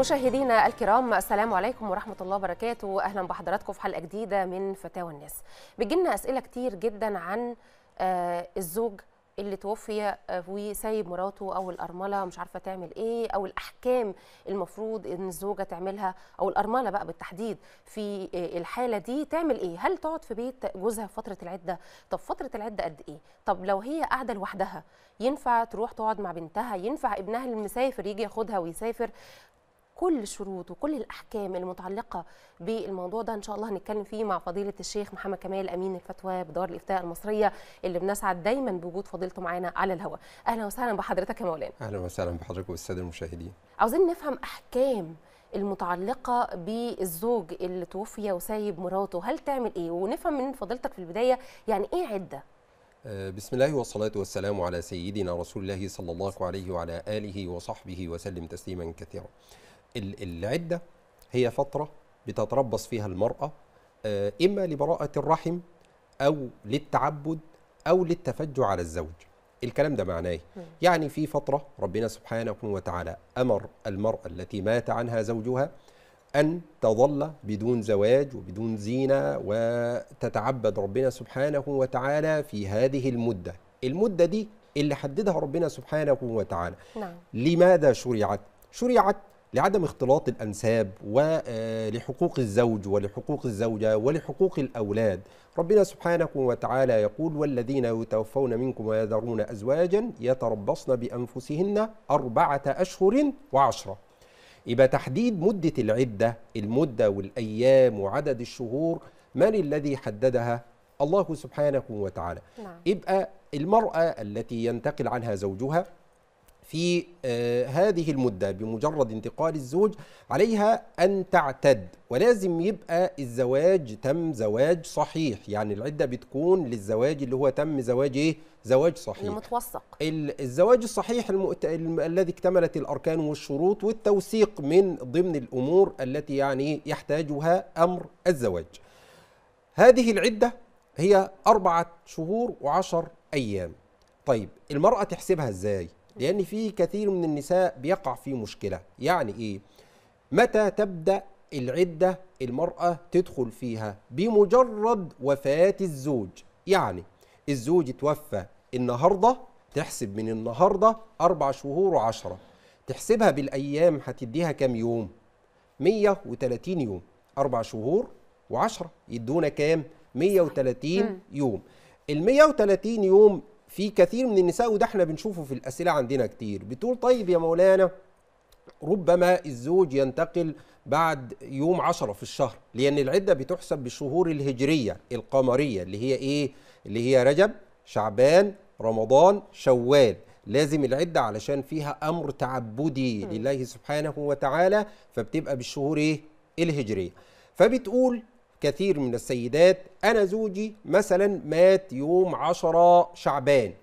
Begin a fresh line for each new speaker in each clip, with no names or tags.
مشاهدينا الكرام السلام عليكم ورحمة الله وبركاته أهلا بحضراتكم في حلقة جديدة من فتاوى الناس بيجيلنا أسئلة كتير جدا عن آه، الزوج اللي توفي آه، وسايب مراته او الارمله مش عارفه تعمل ايه او الاحكام المفروض ان الزوجه تعملها او الارمله بقى بالتحديد في آه، الحاله دي تعمل ايه هل تقعد في بيت جوزها في فتره العده طب فتره العده قد ايه طب لو هي قاعده لوحدها ينفع تروح تقعد مع بنتها ينفع ابنها المسافر يجي ياخدها ويسافر كل الشروط وكل الاحكام المتعلقه بالموضوع ده ان شاء الله هنتكلم فيه مع فضيله الشيخ محمد كمال امين الفتوى بدار الافتاء المصريه اللي بنسعد دايما بوجود فضيلته معانا على الهواء اهلا وسهلا بحضرتك يا مولانا
اهلا وسهلا بحضرتك والساده المشاهدين
عاوزين نفهم احكام المتعلقه بالزوج اللي توفي وسايب مراته هل تعمل ايه ونفهم من فضيلتك في البدايه يعني ايه عده
آه، بسم الله والصلاة والسلام على سيدنا رسول الله صلى الله عليه وعلى آله وصحبه وسلم تسليما كثيرا ال- العدة هي فترة بتتربص فيها المرأة آه، إما لبراءة الرحم أو للتعبد أو للتفجع على الزوج الكلام ده معناه إيه؟ يعني في فترة ربنا سبحانه وتعالى أمر المرأة التي مات عنها زوجها أن تظل بدون زواج وبدون زينة وتتعبد ربنا سبحانه وتعالى في هذه المدة المدة دي اللي حددها ربنا سبحانه وتعالى
نعم
لماذا شرعت؟ شرعت لعدم اختلاط الأنساب ولحقوق الزوج ولحقوق الزوجة ولحقوق الأولاد ربنا سبحانه وتعالى يقول والذين يتوفون منكم ويذرون أزواجا يتربصن بأنفسهن أربعة أشهر وعشرة يبقى تحديد مدة العدة المدة والأيام وعدد الشهور من الذي حددها الله سبحانه وتعالى
نعم
يبقى المرأة التي ينتقل عنها زوجها في آه هذه المدة بمجرد انتقال الزوج عليها أن تعتد ولازم يبقى الزواج تم زواج صحيح يعني العدة بتكون للزواج اللي هو تم زواج إيه؟ زواج صحيح
المتوثق
ال- الزواج الصحيح المؤت... الم- الذي اكتملت الاركان والشروط والتوثيق من ضمن الامور التي يعني يحتاجها امر الزواج. هذه العده هي اربعه شهور وعشر ايام. طيب المراه تحسبها ازاي؟ لان في كثير من النساء بيقع في مشكله، يعني ايه؟ متى تبدا العده المراه تدخل فيها؟ بمجرد وفاه الزوج، يعني الزوج توفى النهارده تحسب من النهارده اربع شهور وعشرة تحسبها بالايام هتديها كام يوم 130 يوم اربع شهور وعشرة يدونا كام 130 يوم ال 130 يوم في كثير من النساء وده احنا بنشوفه في الاسئله عندنا كتير بتقول طيب يا مولانا ربما الزوج ينتقل بعد يوم عشرة في الشهر لأن العدة بتحسب بالشهور الهجرية القمرية اللي هي إيه؟ اللي هي رجب شعبان رمضان شوال لازم العدة علشان فيها أمر تعبدي لله سبحانه وتعالى فبتبقى بالشهور إيه؟ الهجرية فبتقول كثير من السيدات أنا زوجي مثلا مات يوم عشرة شعبان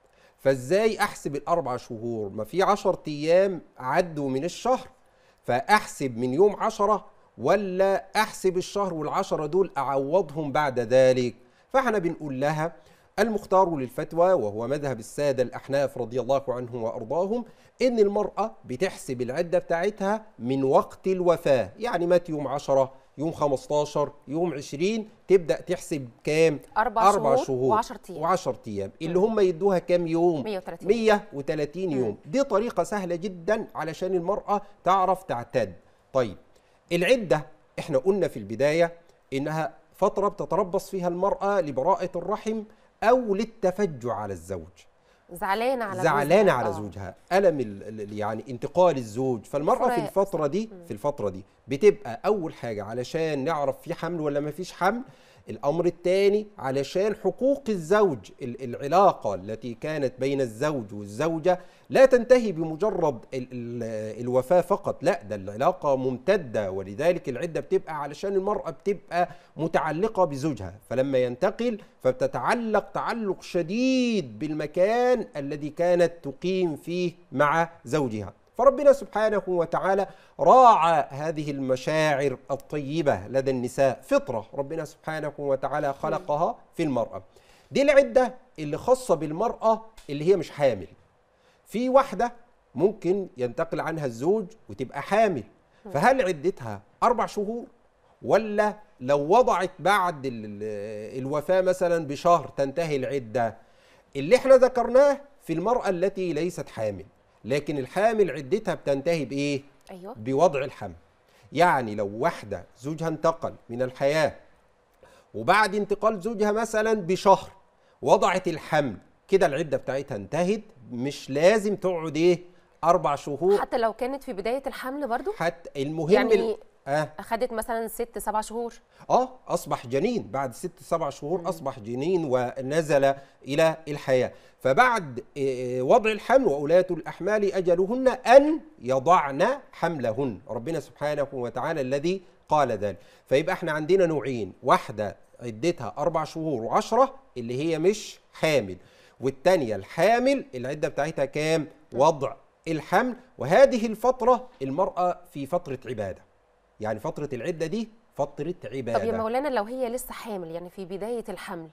فازاي احسب الاربع شهور ما في عشر ايام عدوا من الشهر فاحسب من يوم عشرة ولا احسب الشهر والعشرة دول اعوضهم بعد ذلك فاحنا بنقول لها المختار للفتوى وهو مذهب السادة الأحناف رضي الله عنهم وأرضاهم إن المرأة بتحسب العدة بتاعتها من وقت الوفاة يعني مات يوم عشرة يوم 15 يوم 20 تبدأ تحسب كام
أربع
أربع
شهور
شهور
و10 أيام.
وعشر أيام اللي هم يدوها كام يوم
130.
130 يوم دي طريقة سهلة جدا علشان المرأة تعرف تعتد طيب العدة احنا قلنا في البداية إنها فترة بتتربص فيها المرأة لبراءة الرحم أو للتفجع على الزوج
زعلانه على
زعلانه
جوزها.
على
آه.
زوجها الم ال- ال- يعني انتقال الزوج فالمراه في
فراق.
الفتره دي في الفتره دي بتبقى اول حاجه علشان نعرف في حمل ولا ما فيش حمل الامر الثاني علشان حقوق الزوج ال- العلاقه التي كانت بين الزوج والزوجه لا تنتهي بمجرد ال ال الوفاه فقط لا ده العلاقه ممتده ولذلك العده بتبقى علشان المراه بتبقى متعلقه بزوجها فلما ينتقل فبتتعلق تعلق شديد بالمكان الذي كانت تقيم فيه مع زوجها فربنا سبحانه وتعالى راعى هذه المشاعر الطيبة لدى النساء فطرة ربنا سبحانه وتعالى خلقها في المرأة دي العدة اللي خاصة بالمرأة اللي هي مش حامل في واحدة ممكن ينتقل عنها الزوج وتبقى حامل فهل عدتها اربع شهور ولا لو وضعت بعد ال- ال- الوفاه مثلا بشهر تنتهي العده اللي احنا ذكرناه في المراه التي ليست حامل لكن الحامل عدتها بتنتهي بايه
ايوه
بوضع الحمل يعني لو واحدة زوجها انتقل من الحياة وبعد انتقال زوجها مثلا بشهر وضعت الحمل كده العدة بتاعتها انتهت مش لازم تقعد ايه أربع شهور
حتى لو كانت في بدايه الحمل برضو
حتى المهم
يعني
ال- آه,
اخدت مثلا ست سبع شهور
اه اصبح جنين بعد ست سبع شهور اصبح جنين ونزل الى الحياه فبعد آه، وضع الحمل واولاة الاحمال اجلهن ان يضعن حملهن ربنا سبحانه وتعالى الذي قال ذلك فيبقى احنا عندنا نوعين واحده عدتها اربع شهور وعشرة اللي هي مش حامل والتانية الحامل العده بتاعتها كام وضع الحمل وهذه الفتره المراه في فتره عباده يعني فترة العدة دي فترة عبادة
طب يا مولانا لو هي لسه حامل يعني في بدايه الحمل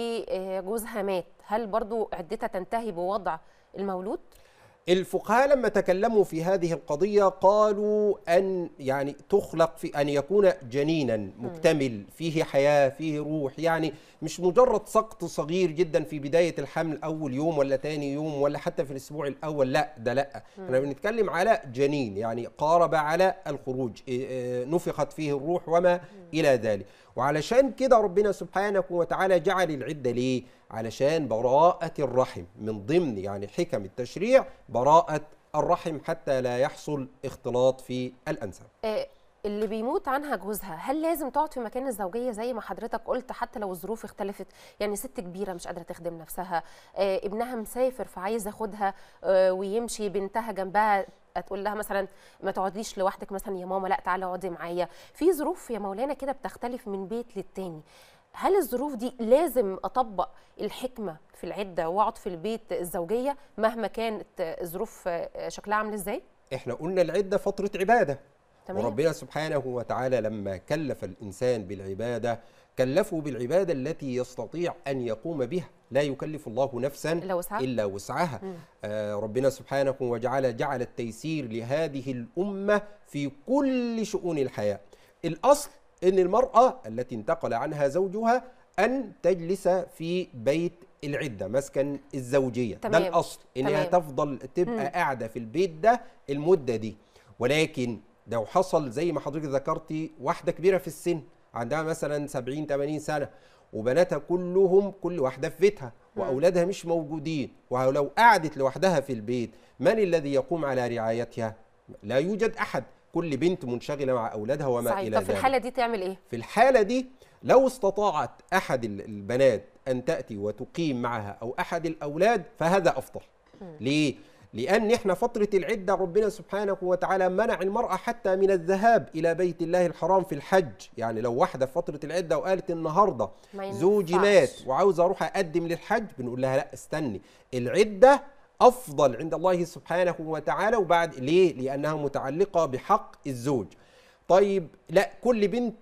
وجوزها مات هل برضو عدتها تنتهي بوضع المولود
الفقهاء لما تكلموا في هذه القضية قالوا أن يعني تخلق في أن يكون جنينا مكتمل فيه حياة فيه روح يعني مش مجرد سقط صغير جدا في بداية الحمل أول يوم ولا تاني يوم ولا حتى في الأسبوع الأول لا ده لا احنا بنتكلم على جنين يعني قارب على الخروج إيه، إيه، نفخت فيه الروح وما إلى ذلك وعلشان كده ربنا سبحانه وتعالى جعل العدة ليه علشان براءة الرحم من ضمن يعني حكم التشريع براءة الرحم حتى لا يحصل اختلاط في الأنساب
آه، اللي بيموت عنها جوزها هل لازم تقعد في مكان الزوجيه زي ما حضرتك قلت حتى لو الظروف اختلفت يعني ست كبيره مش قادره تخدم نفسها آه، ابنها مسافر فعايز ياخدها آه، ويمشي بنتها جنبها تقول لها مثلا ما تقعديش لوحدك مثلا يا ماما لا تعالي اقعدي معايا في ظروف يا مولانا كده بتختلف من بيت للتاني هل الظروف دي لازم اطبق الحكمه في العده واقعد في البيت الزوجيه مهما كانت الظروف آه، شكلها عامل ازاي
احنا قلنا العدة فترة عبادة
تمام
وربنا سبحانه وتعالى لما كلف الإنسان بالعبادة كلفه بالعبادة التي يستطيع أن يقوم بها لا يكلف الله نفسا
إلا وسعها.
إلا وسعها
مم.
آه ربنا سبحانه وتعالى جعل التيسير لهذه الأمة في كل شؤون الحياة الأصل أن المرأة التي انتقل عنها زوجها أن تجلس في بيت العدة مسكن الزوجية ده
تمام.
الأصل إنها
تمام.
تفضل تبقى
مم.
قاعدة في البيت ده المدة دي ولكن لو حصل زي ما حضرتك ذكرتي واحدة كبيرة في السن عندها مثلا 70 80 سنة وبناتها كلهم كل واحدة في بيتها وأولادها مش موجودين ولو قعدت لوحدها في البيت من الذي يقوم على رعايتها؟ لا يوجد أحد كل بنت منشغلة مع أولادها وما
صحيح
إلى
طب في
ذلك
الحاله دي تعمل ايه
في الحالة دي لو استطاعت أحد ال- البنات أن تأتي وتقيم معها أو أحد الأولاد فهذا أفضل ليه؟ لأن إحنا فترة العدة ربنا سبحانه وتعالى منع المرأة حتى من الذهاب إلى بيت الله الحرام في الحج يعني لو واحدة في فترة العدة وقالت النهاردة
ما
زوجي
ينفعش.
مات وعاوز أروح أقدم للحج بنقول لها لا استني العدة أفضل عند الله سبحانه وتعالى وبعد ليه؟ لأنها متعلقة بحق الزوج طيب لا كل بنت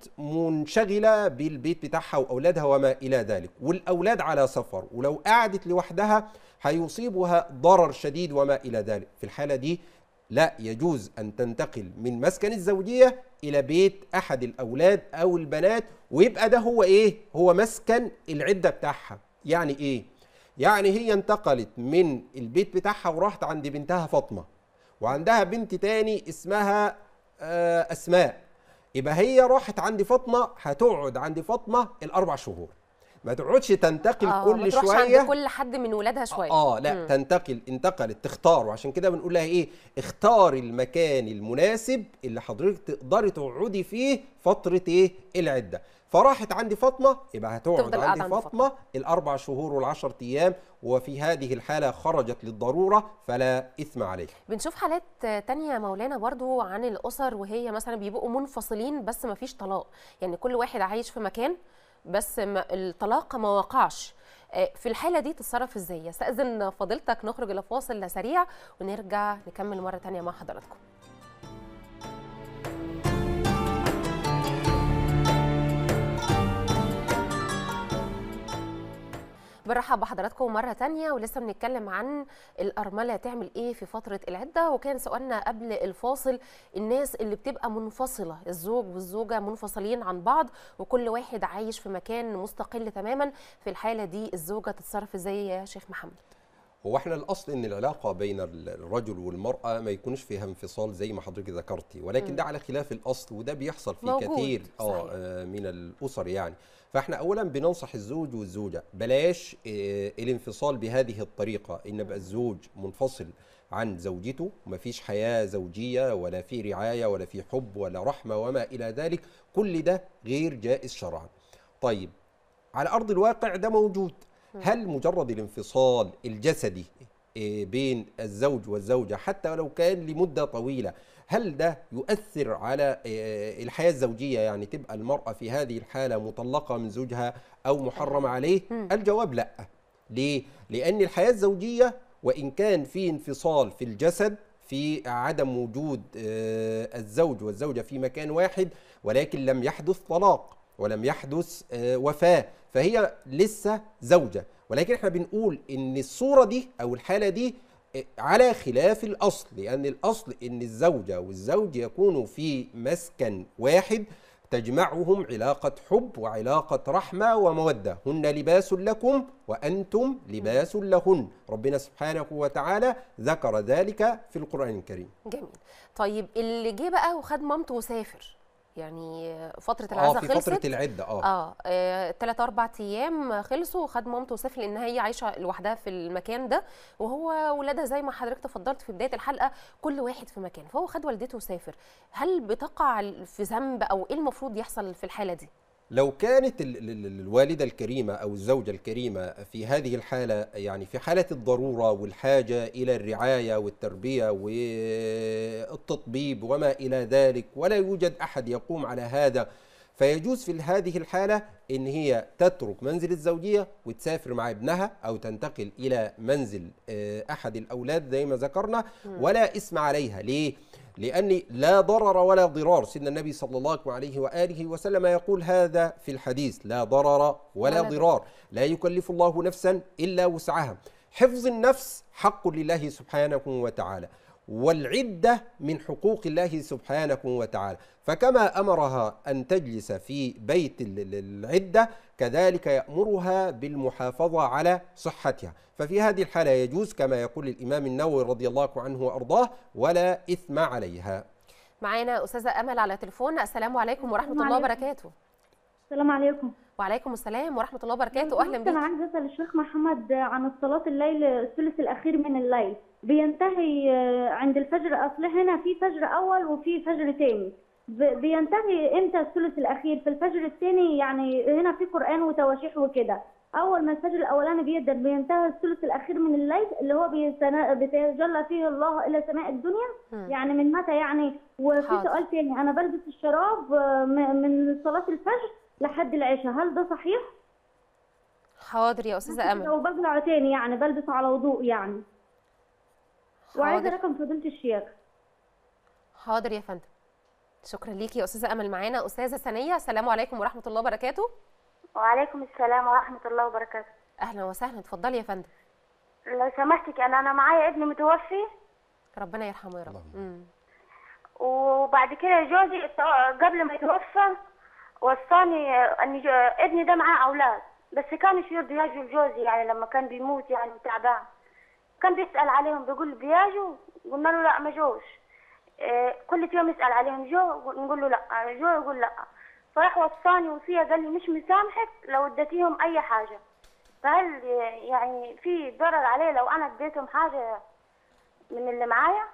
منشغله بالبيت بتاعها واولادها وما الى ذلك والاولاد على سفر ولو قعدت لوحدها هيصيبها ضرر شديد وما الى ذلك في الحاله دي لا يجوز ان تنتقل من مسكن الزوجيه الى بيت احد الاولاد او البنات ويبقى ده هو ايه هو مسكن العده بتاعها يعني ايه يعني هي انتقلت من البيت بتاعها وراحت عند بنتها فاطمه وعندها بنت تاني اسمها آه، اسماء يبقى هي راحت عند فاطمه هتقعد عند فاطمه الاربع شهور ما تقعدش تنتقل
آه، ما
كل
تروحش
شويه
عند كل حد من ولادها شويه
اه لا
مم.
تنتقل انتقلت تختار وعشان كده بنقول لها ايه اختاري المكان المناسب اللي حضرتك تقدري تقعدي فيه فتره ايه العده فراحت عند فاطمه يبقى هتقعد
تفضل
عند
قاعدة عند
فاطمه الاربع شهور والعشر ايام وفي هذه الحاله خرجت للضروره فلا اثم عليه
بنشوف حالات تانية يا مولانا برضو عن الأسر وهي مثلا بيبقوا منفصلين بس ما فيش طلاق يعني كل واحد عايش في مكان بس ما الطلاق ما وقعش آه، في الحالة دي تتصرف ازاي؟ استأذن فضيلتك نخرج إلى فاصل سريع ونرجع نكمل مرة تانية مع حضراتكم برحب بحضراتكم مرة تانية ولسه بنتكلم عن الأرملة تعمل إيه في فترة العدة وكان سؤالنا قبل الفاصل الناس اللي بتبقى منفصلة الزوج والزوجة منفصلين عن بعض وكل واحد عايش في مكان مستقل تماما في الحالة دي الزوجة تتصرف إزاي يا شيخ محمد؟
هو احنا الاصل ان العلاقه بين الرجل والمراه ما يكونش فيها انفصال زي ما حضرتك ذكرتي ولكن
مم.
ده على خلاف الاصل وده بيحصل في
موجود،
كثير اه
صحيح.
آه، من الاسر يعني فاحنا اولا بننصح الزوج والزوجه بلاش آه، الانفصال بهذه الطريقه ان يبقى الزوج منفصل عن زوجته ومفيش حياه زوجيه ولا في رعايه ولا في حب ولا رحمه وما الى ذلك كل ده غير جائز شرعا طيب على ارض الواقع ده موجود هل مجرد الانفصال الجسدي إيه، بين الزوج والزوجه حتى ولو كان لمده طويله هل ده يؤثر على إيه، الحياه الزوجيه يعني تبقى المراه في هذه الحاله مطلقه من زوجها او محرم عليه
مم.
الجواب لا ليه لان الحياه الزوجيه وان كان في انفصال في الجسد في عدم وجود آه، الزوج والزوجه في مكان واحد ولكن لم يحدث طلاق ولم يحدث آه، وفاه فهي لسه زوجه ولكن احنا بنقول ان الصوره دي او الحاله دي آه، على خلاف الاصل لان الاصل ان الزوجه والزوج يكونوا في مسكن واحد تجمعهم علاقة حب وعلاقة رحمة ومودة هن لباس لكم وأنتم لباس لهن ربنا سبحانه وتعالى ذكر ذلك في القرآن الكريم
جميل طيب اللي جه بقى وخد مامته وسافر يعني فترة
اه
العزاء
في
خلصت
فترة العدة اه,
اه آه، تلات اربع ايام خلصوا وخد مامته وسافر لان هي عايشه لوحدها في المكان ده وهو ولادها زي ما حضرتك تفضلت في بدايه الحلقه كل واحد في مكان فهو خد والدته وسافر هل بتقع في ذنب او ايه المفروض يحصل في الحاله دي
لو كانت ال- ال- ال- الوالدة الكريمة أو الزوجة الكريمة في هذه الحالة يعني في حالة الضرورة والحاجة إلى الرعاية والتربية والتطبيب وما إلى ذلك ولا يوجد أحد يقوم على هذا فيجوز في هذه الحالة إن هي تترك منزل الزوجية وتسافر مع ابنها أو تنتقل إلى منزل آه، أحد الأولاد زي ما ذكرنا ولا إثم عليها ليه؟ لأن لا ضرر ولا ضرار سيدنا النبي صلى الله عليه وآله وسلم يقول هذا في الحديث لا ضرر ولا
ولا
ضرار لا يكلف الله نفسا إلا وسعها حفظ النفس حق لله سبحانه وتعالى والعدة من حقوق الله سبحانه وتعالى فكما أمرها أن تجلس في بيت ال- ال- العدة كذلك يأمرها بالمحافظة على صحتها ففي هذه الحالة يجوز كما يقول الإمام النووي رضي الله عنه وأرضاه ولا إثم عليها
معانا استاذه امل على تليفون السلام عليكم ورحمه
السلام
الله
عليكم.
وبركاته
السلام عليكم
وعليكم السلام ورحمه الله وبركاته اهلا
انا
بيك
عايزه اسال الشيخ محمد عن الصلاه الليل الثلث الاخير من الليل بينتهي آه، عند الفجر اصل هنا في فجر اول وفي فجر تاني ب- بينتهي امتى الثلث الاخير في الفجر التاني يعني هنا في قران وتواشيح وكده اول ما الفجر الاولاني بيبدا بينتهي الثلث الاخير من الليل اللي هو بيتنا- بيتجلى فيه الله الى سماء الدنيا
مم.
يعني من متى يعني وفي
حاضر.
سؤال تاني انا بلبس الشراب آه، م- من صلاه الفجر لحد العشاء هل ده صحيح
حاضر يا استاذه امل
لو بقلع تاني يعني بلبس على وضوء يعني وعايزه
حاضر
رقم فضيله الشيخ
حاضر يا فندم شكرا ليكي يا استاذه امل معانا استاذه ثانيه السلام عليكم ورحمه الله وبركاته
وعليكم السلام ورحمة الله وبركاته
اهلا وسهلا اتفضلي يا فندم
لو سمحتك أنا أنا معايا ابني متوفي
ربنا يرحمه يا رب
اللهم
مم.
وبعد كده جوزي ات- قبل ما يتوفى وصاني أن جو- ابني ده معاه أولاد بس كانش يرضى يجوا لجوزي يعني لما كان بيموت يعني تعبان كان بيسأل عليهم بيقول بيجوا قلنا له لا ما جوش إيه، كل يوم يسأل عليهم جو نقول له لا جو يقول لا فراح وصاني وصية قال لي مش مسامحك لو اديتيهم أي حاجة فهل يعني في ضرر عليه لو أنا اديتهم حاجة من اللي معايا؟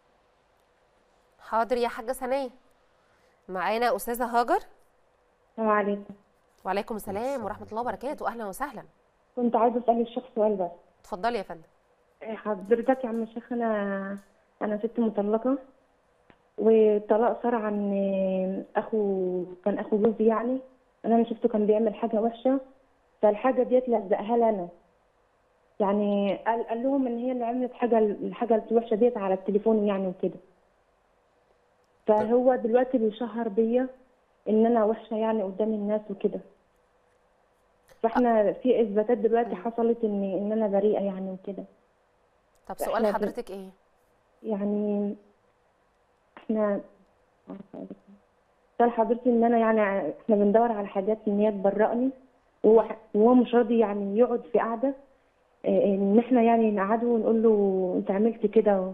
حاضر يا حاجه ثانيه معانا استاذه هاجر
السلام عليكم
وعليكم السلام ورحمه الله وبركاته اهلا وسهلا
كنت عايزه اسال الشيخ سؤال بس
اتفضلي يا فندم
إيه حضرتك يا عم الشيخ انا انا ست مطلقه والطلاق صار عن إيه، اخو كان اخو جوزي يعني انا أنا شفته كان بيعمل حاجه وحشه فالحاجه ديت لزقها لي انا يعني قال, قال لهم ان هي اللي عملت حاجه الحاجه الوحشه ديت على التليفون يعني وكده فهو دلوقتي بيشهر بيا ان انا وحشه يعني قدام الناس وكده فاحنا في اثباتات دلوقتي حصلت ان ان انا بريئه يعني وكده
طب سؤال
إحنا بن-
حضرتك ايه
يعني احنا سؤال حضرتك ان انا يعني احنا بندور على حاجات ان هي تبرئني وهو ح- وهو مش راضي يعني يقعد في قعده اه، ان احنا يعني نقعده ونقول له انت عملت كده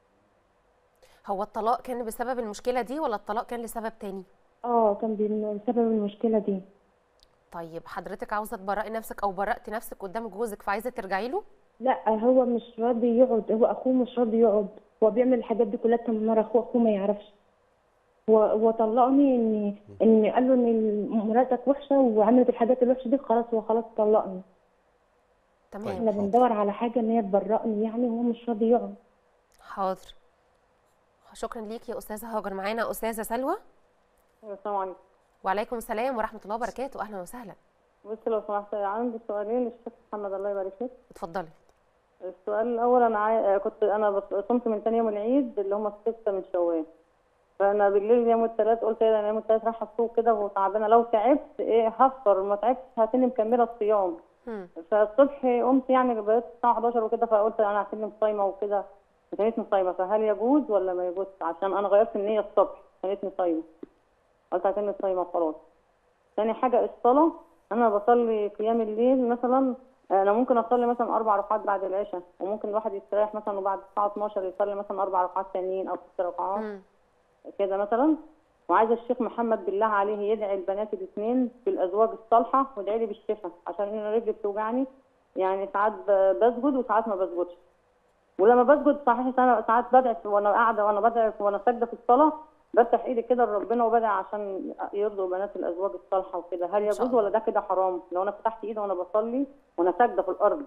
هو الطلاق كان بسبب المشكله دي ولا الطلاق كان لسبب تاني
اه كان بسبب المشكله دي
طيب حضرتك عاوزه تبرئي نفسك او برأتي نفسك قدام جوزك فعايزه ترجعي له
لا هو مش راضي يقعد هو اخوه مش راضي يقعد هو بيعمل الحاجات دي كلها من ورا اخوه اخوه ما يعرفش هو هو طلقني ان ان قال له ان مراتك وحشه وعملت الحاجات الوحشه دي خلاص هو خلاص طلقني
تمام
احنا
حاضر.
بندور على حاجه ان هي تبرئني يعني وهو مش راضي يقعد
حاضر شكرا ليكي يا استاذه هاجر معانا استاذه سلوى
السلام عليكم
وعليكم السلام ورحمه الله وبركاته اهلا وسهلا
بصي لو سمحت عندي سؤالين للشيخ محمد الله يبارك فيك
اتفضلي
السؤال الاول انا عاي... كنت انا بص- صمت من تاني يوم العيد اللي هم الستة من شوال فانا بالليل يوم الثلاث قلت ايه ده انا يوم الثلاث رايحه السوق كده وتعبانه لو تعبت ايه هفطر ما تعبتش هتني مكمله الصيام
مم.
فالصبح قمت يعني بقيت الساعه 11 وكده فقلت انا هتني صايمه وكده كانتني صايمه فهل يجوز ولا ما يجوز عشان انا غيرت النيه الصبح كانتني صايمه قلت هتني صايمه خلاص تاني حاجة الصلاة أنا بصلي قيام الليل مثلا أنا ممكن أصلي مثلا أربع ركعات بعد العشاء وممكن الواحد يستريح مثلا وبعد الساعة 12 يصلي مثلا أربع ركعات تانيين أو ست ركعات
مم.
كده مثلا وعايزة الشيخ محمد بالله عليه يدعي البنات الاثنين بالأزواج الصالحة ويدعي لي بالشفاء عشان أنا رجلي بتوجعني يعني ساعات ب- بسجد وساعات ما بسجدش ولما بسجد صحيح ساعات ساعات بدعي وانا قاعده وانا بدعي وانا ساجده في الصلاه بفتح ايدي كده لربنا وبدعي عشان يرضوا بنات الازواج الصالحه وكده هل
شاء
يجوز
الله.
ولا ده كده حرام لو انا فتحت ايدي وانا بصلي وانا ساجده في الارض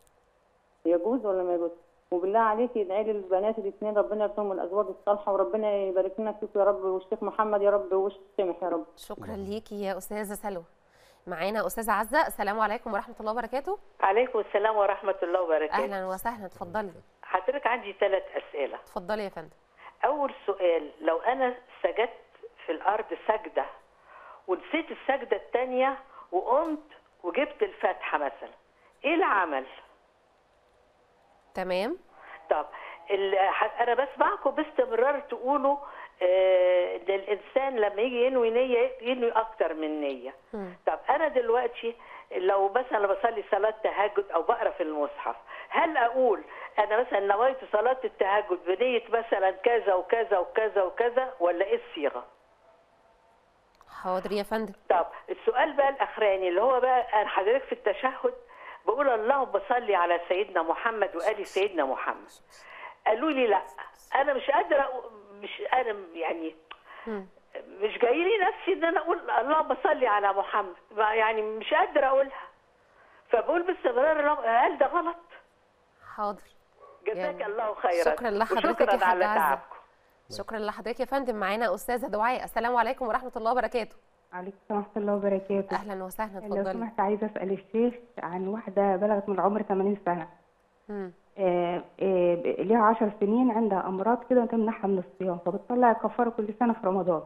يجوز ولا ما يجوز وبالله عليك يدعي لي البنات الاثنين ربنا يرزقهم الازواج الصالحه وربنا يبارك لنا فيكم يا رب والشيخ محمد يا رب وش سمح يا رب
شكرا ليكي يا استاذه سلوى معانا استاذه عزه السلام عليكم ورحمه الله وبركاته
عليكم السلام ورحمة الله وبركاته
اهلا وسهلا اتفضلي
حضرتك عندي ثلاث أسئلة
اتفضلي يا فندم
أول سؤال لو أنا سجدت في الأرض سجدة ونسيت السجدة التانية وقمت وجبت الفاتحة مثلا إيه العمل؟
تمام
طب ال- ح- أنا بسمعكم باستمرار تقولوا آه، إن الإنسان لما يجي ينوي نية ينوي أكتر من نية
مم.
طب انا دلوقتي لو مثلا بصلي صلاه تهجد او بقرا في المصحف هل اقول انا مثلا نويت صلاه التهجد بنيه مثلا كذا وكذا وكذا وكذا ولا ايه الصيغه
حاضر يا فندم
طب السؤال بقى الاخراني اللي هو بقى انا حضرتك في التشهد بقول اللهم صل على سيدنا محمد وال سيدنا محمد قالوا لي لا انا مش قادره أقول- مش انا يعني
مم.
مش جاي لي نفسي ان انا اقول اللهم صل على محمد ما- يعني مش قادره اقولها فبقول باستمرار اللهم- هل ده غلط
حاضر
جزاك
يعني
الله خيرا
شكرا لحضرتك يا
وشكرا
حاجة
على
عزة.
تعبكم
شكرا لحضرتك يا فندم معانا استاذه دعاء السلام عليكم ورحمه الله وبركاته
عليكم ورحمة الله وبركاته
اهلا وسهلا
لو
اتفضلي
سمحت عايزة أسأل الشيخ عن واحدة بلغت من العمر 80 سنة
مم.
آه، آه، ليها 10 سنين عندها أمراض كده وتمنعها من الصيام فبتطلع كفارة كل سنة في رمضان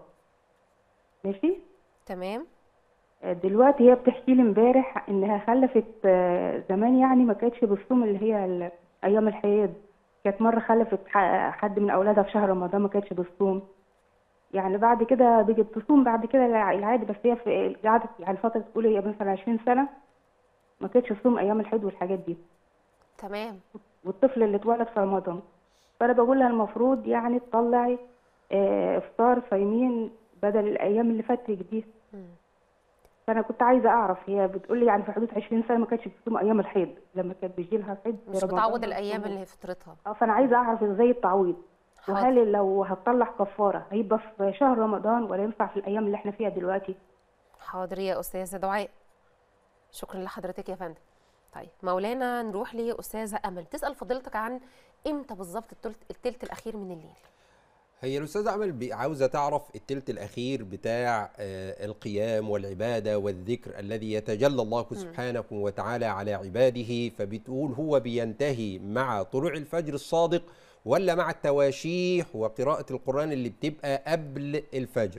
ماشي
تمام
آه، دلوقتي هي بتحكي لي امبارح إنها خلفت آه، زمان يعني ما كانتش بتصوم اللي هي ال- أيام الحيض كانت مرة خلفت ح- حد من أولادها في شهر رمضان ما كانتش بتصوم يعني بعد كده بقت تصوم بعد كده الع- العادي بس هي في قعدت يعني فترة تقول هي مثلا 20 سنة ما كانتش تصوم أيام الحيض والحاجات دي
تمام
والطفل اللي اتولد في رمضان فأنا بقول لها المفروض يعني تطلعي آه، إفطار صايمين بدل الأيام اللي فاتت دي
مم.
فأنا كنت عايزة أعرف هي بتقول لي يعني في حدود 20 سنة ما كانتش بتصوم أيام الحيض لما كانت بيجي لها حيض في
مش
رمضان
بتعوض الايام
بتصوم.
اللي فطرتها
اه فأنا عايزة أعرف إزاي التعويض
حاضر.
وهل لو هتطلع كفارة هيبقى في شهر رمضان ولا ينفع في الأيام اللي احنا فيها دلوقتي؟
حاضر يا استاذه دعاء شكرا لحضرتك يا فندم طيب مولانا نروح لاستاذه امل تسال فضيلتك عن امتى بالظبط التلت, التلت الاخير من الليل
هي الأستاذة أمل بي- عاوزة تعرف التلت الأخير بتاع آه، القيام والعبادة والذكر الذي يتجلى الله سبحانه وتعالى على عباده فبتقول هو بينتهي مع طلوع الفجر الصادق ولا مع التواشيح وقراءة القرآن اللي بتبقى قبل الفجر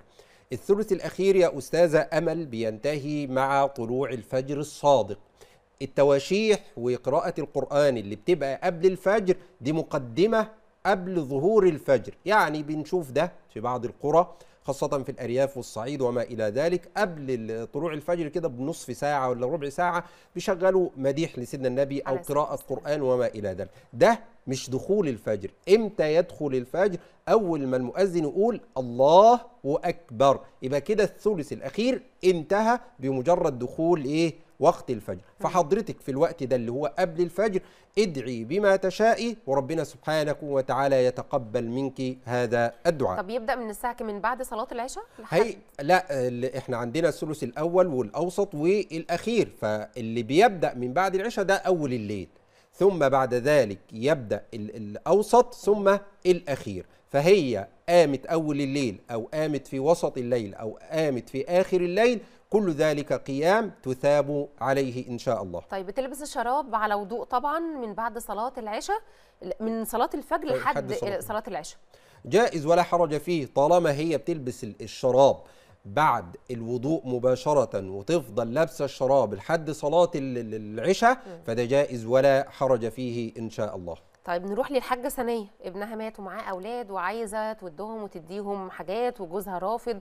الثلث الأخير يا أستاذة أمل بينتهي مع طلوع الفجر الصادق التواشيح وقراءة القرآن اللي بتبقى قبل الفجر دي مقدمة قبل ظهور الفجر يعني بنشوف ده في بعض القرى خاصة في الأرياف والصعيد وما إلى ذلك قبل طلوع الفجر كده بنصف ساعة ولا ربع ساعة بيشغلوا مديح لسيدنا النبي أو
عليه الصلاة
قراءة قرآن وما إلى ذلك ده مش دخول الفجر إمتى يدخل الفجر أول ما المؤذن يقول الله أكبر يبقى كده الثلث الأخير انتهى بمجرد دخول إيه وقت الفجر فحضرتك في الوقت ده اللي هو قبل الفجر ادعي بما تشائي وربنا سبحانه وتعالى يتقبل منك هذا الدعاء
طب يبدا من الساعه كام من بعد صلاه العشاء لحد
هي لا ال- احنا عندنا الثلث الاول والاوسط والاخير فاللي بيبدا من بعد العشاء ده اول الليل ثم بعد ذلك يبدا ال- الاوسط ثم الاخير فهي قامت اول الليل او قامت في وسط الليل او قامت في اخر الليل كل ذلك قيام تثاب عليه ان شاء الله
طيب بتلبس الشراب على وضوء طبعا من بعد صلاه العشاء من صلاه الفجر
لحد
لحد
صلاة
صلاه العشاء
جائز ولا حرج فيه طالما هي بتلبس ال- الشراب بعد الوضوء مباشرة وتفضل لابسة الشراب لحد صلاة ال- ال- العشاء فده جائز ولا حرج فيه إن شاء الله
طيب نروح للحاجه سنيه ابنها مات ومعاه اولاد وعايزه تودهم وتديهم حاجات وجوزها رافض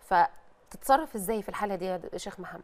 فتتصرف ازاي في الحاله دي يا شيخ محمد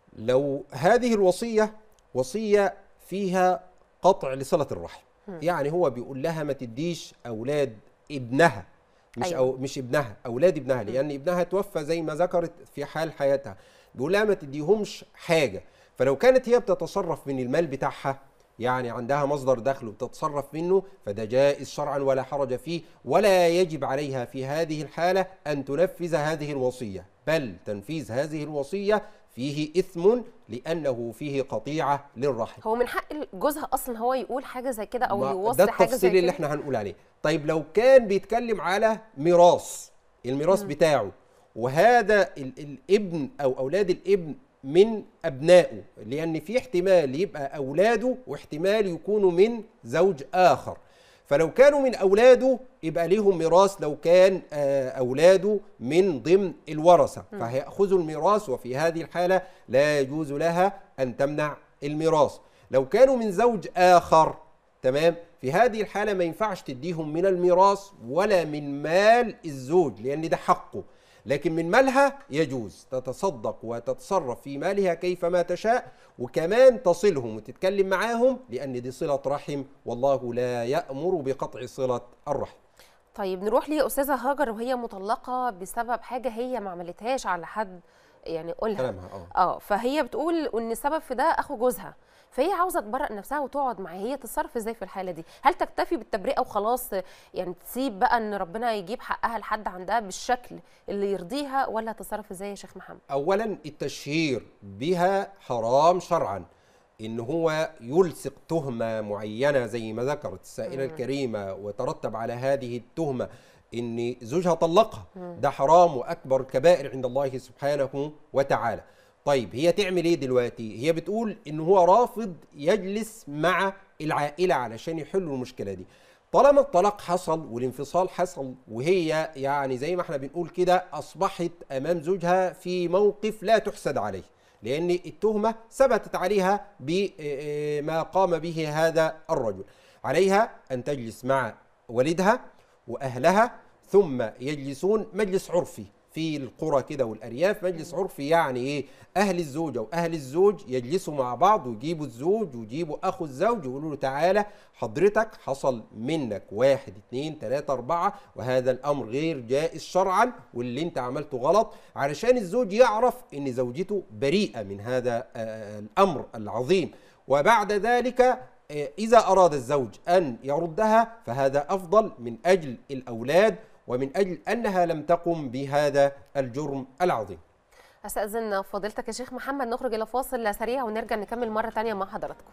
لو هذه الوصية وصية فيها قطع لصلة الرحم يعني هو بيقول لها ما تديش أولاد ابنها مش
أيوة.
أو مش ابنها أولاد ابنها لأن ابنها توفى زي ما ذكرت في حال حياتها بيقول لها ما تديهمش حاجة فلو كانت هي بتتصرف من المال بتاعها يعني عندها مصدر دخل وبتتصرف منه فده جائز شرعا ولا حرج فيه ولا يجب عليها في هذه الحالة أن تنفذ هذه الوصية بل تنفيذ هذه الوصية فيه إثم لأنه فيه قطيعة للرحم
هو من حق جوزها اصلا هو يقول حاجه زي كده او
ما-
يوصي
ده
حاجه زي
التفصيل
كده
اللي احنا هنقول عليه طيب لو كان بيتكلم على ميراث الميراث بتاعه وهذا ال الابن او اولاد الابن من ابنائه لان في احتمال يبقى اولاده واحتمال يكونوا من زوج اخر فلو كانوا من اولاده يبقى ليهم ميراث لو كان آه، اولاده من ضمن الورثه فهياخذوا الميراث وفي هذه الحاله لا يجوز لها ان تمنع الميراث لو كانوا من زوج اخر تمام في هذه الحاله ما ينفعش تديهم من الميراث ولا من مال الزوج لان ده حقه لكن من مالها يجوز تتصدق وتتصرف في مالها كيفما تشاء وكمان تصلهم وتتكلم معاهم لان دي صله رحم والله لا يامر بقطع صله الرحم
طيب نروح لأستاذة هاجر وهي مطلقة بسبب حاجة هي ما عملتهاش على حد يعني قولها
كلامها اه
اه فهي بتقول ان السبب في ده اخو جوزها فهي عاوزه تبرئ نفسها وتقعد معاه هي تتصرف ازاي في الحاله دي هل تكتفي بالتبرئه وخلاص يعني تسيب بقى ان ربنا يجيب حقها لحد عندها بالشكل اللي يرضيها ولا تتصرف ازاي يا شيخ محمد
اولا التشهير بها حرام شرعا ان هو يلصق تهمه معينه زي ما ذكرت السائله الكريمه وترتب على هذه التهمه ان زوجها طلقها ده حرام واكبر الكبائر عند الله سبحانه وتعالى طيب هي تعمل ايه دلوقتي هي بتقول ان هو رافض يجلس مع العائله علشان يحلوا المشكله دي طالما الطلاق حصل والانفصال حصل وهي يعني زي ما احنا بنقول كده اصبحت امام زوجها في موقف لا تحسد عليه لان التهمه ثبتت عليها بما قام به هذا الرجل عليها ان تجلس مع والدها واهلها ثم يجلسون مجلس عرفي في القرى كده والارياف مجلس عرفي يعني ايه اهل الزوجه واهل الزوج يجلسوا مع بعض ويجيبوا الزوج ويجيبوا اخو الزوج ويقولوا له تعالى حضرتك حصل منك واحد اتنين تلاته اربعه وهذا الامر غير جائز شرعا واللي انت عملته غلط علشان الزوج يعرف ان زوجته بريئه من هذا آه، الامر العظيم وبعد ذلك آه، إذا أراد الزوج أن يردها فهذا أفضل من أجل الأولاد ومن أجل أنها لم تقم بهذا الجرم العظيم
استاذن فضيلتك يا شيخ محمد نخرج الى فاصل سريع ونرجع نكمل مره تانية مع حضراتكم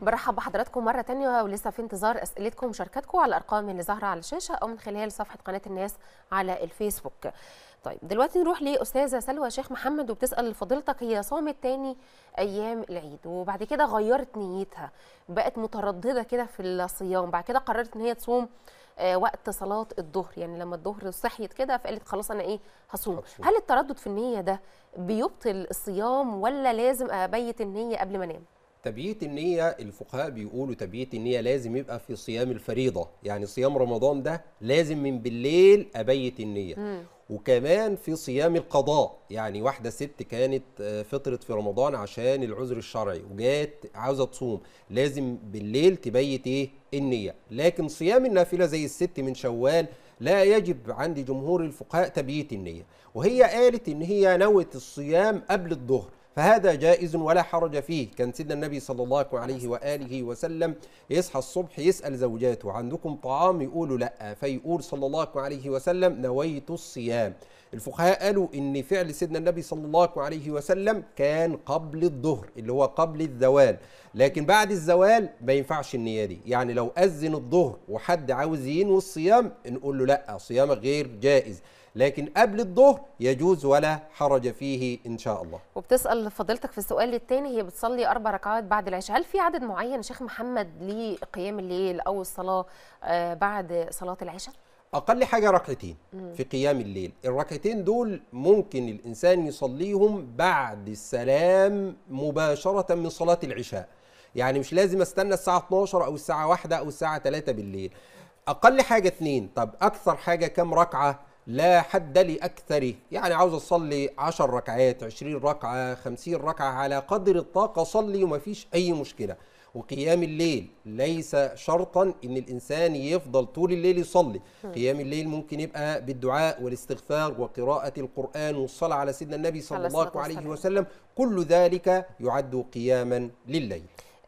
برحب بحضراتكم مرة تانية ولسه في انتظار أسئلتكم ومشاركاتكم على الأرقام اللي ظاهرة على الشاشة أو من خلال صفحة قناة الناس على الفيسبوك طيب دلوقتي نروح لأستاذة سلوى شيخ محمد وبتسأل فضيلتك هي صامت تاني أيام العيد وبعد كده غيرت نيتها بقت مترددة كده في الصيام بعد كده قررت إن هي تصوم آه، وقت صلاة الظهر يعني لما الظهر صحيت كده فقالت خلاص أنا إيه هصوم
هتصوم.
هل التردد في النية ده بيبطل الصيام ولا لازم أبيت النية قبل ما أنام؟
تبييت النية الفقهاء بيقولوا تبييت النية لازم يبقى في صيام الفريضة يعني صيام رمضان ده لازم من بالليل أبيت النية وكمان في صيام القضاء يعني واحدة ست كانت آه، فطرت في رمضان عشان العذر الشرعي وجات عاوزة تصوم لازم بالليل تبيت ايه النية لكن صيام النافلة زي الست من شوال لا يجب عند جمهور الفقهاء تبييت النية وهي قالت ان هي نوت الصيام قبل الظهر فهذا جائز ولا حرج فيه كان سيدنا النبي صلى الله عليه وآله وسلم يصحى الصبح يسأل زوجاته عندكم طعام يقولوا لا فيقول صلى الله عليه وسلم نويت الصيام الفقهاء قالوا ان فعل سيدنا النبي صلى الله عليه وسلم كان قبل الظهر اللي هو قبل الزوال لكن بعد الزوال ما ينفعش النية دي يعني لو أذن الظهر وحد عاوز ينوي الصيام نقول له لا صيامك غير جائز لكن قبل الظهر يجوز ولا حرج فيه إن شاء الله
وبتسأل فضيلتك في السؤال الثاني هي بتصلي أربع ركعات بعد العشاء هل في عدد معين يا شيخ محمد لقيام الليل أو الصلاة آه، بعد صلاة العشاء؟
أقل حاجة ركعتين في قيام الليل الركعتين دول ممكن الإنسان يصليهم بعد السلام مباشرة من صلاة العشاء يعني مش لازم استنى الساعة 12 أو الساعة 1 أو الساعة 3 بالليل أقل حاجة اتنين طب أكثر حاجة كم ركعة لا حد لأكثره يعني عاوز أصلي 10 ركعات 20 ركعة 50 ركعة على قدر الطاقة صلي ومفيش أي مشكلة وقيام الليل ليس شرطا ان الانسان يفضل طول الليل يصلي قيام الليل ممكن يبقى بالدعاء والاستغفار وقراءة القرآن والصلاة على سيدنا النبي صلى
عليه
الله
الصلاة
عليه
والسلام.
وسلم كل ذلك يعد قياما لليل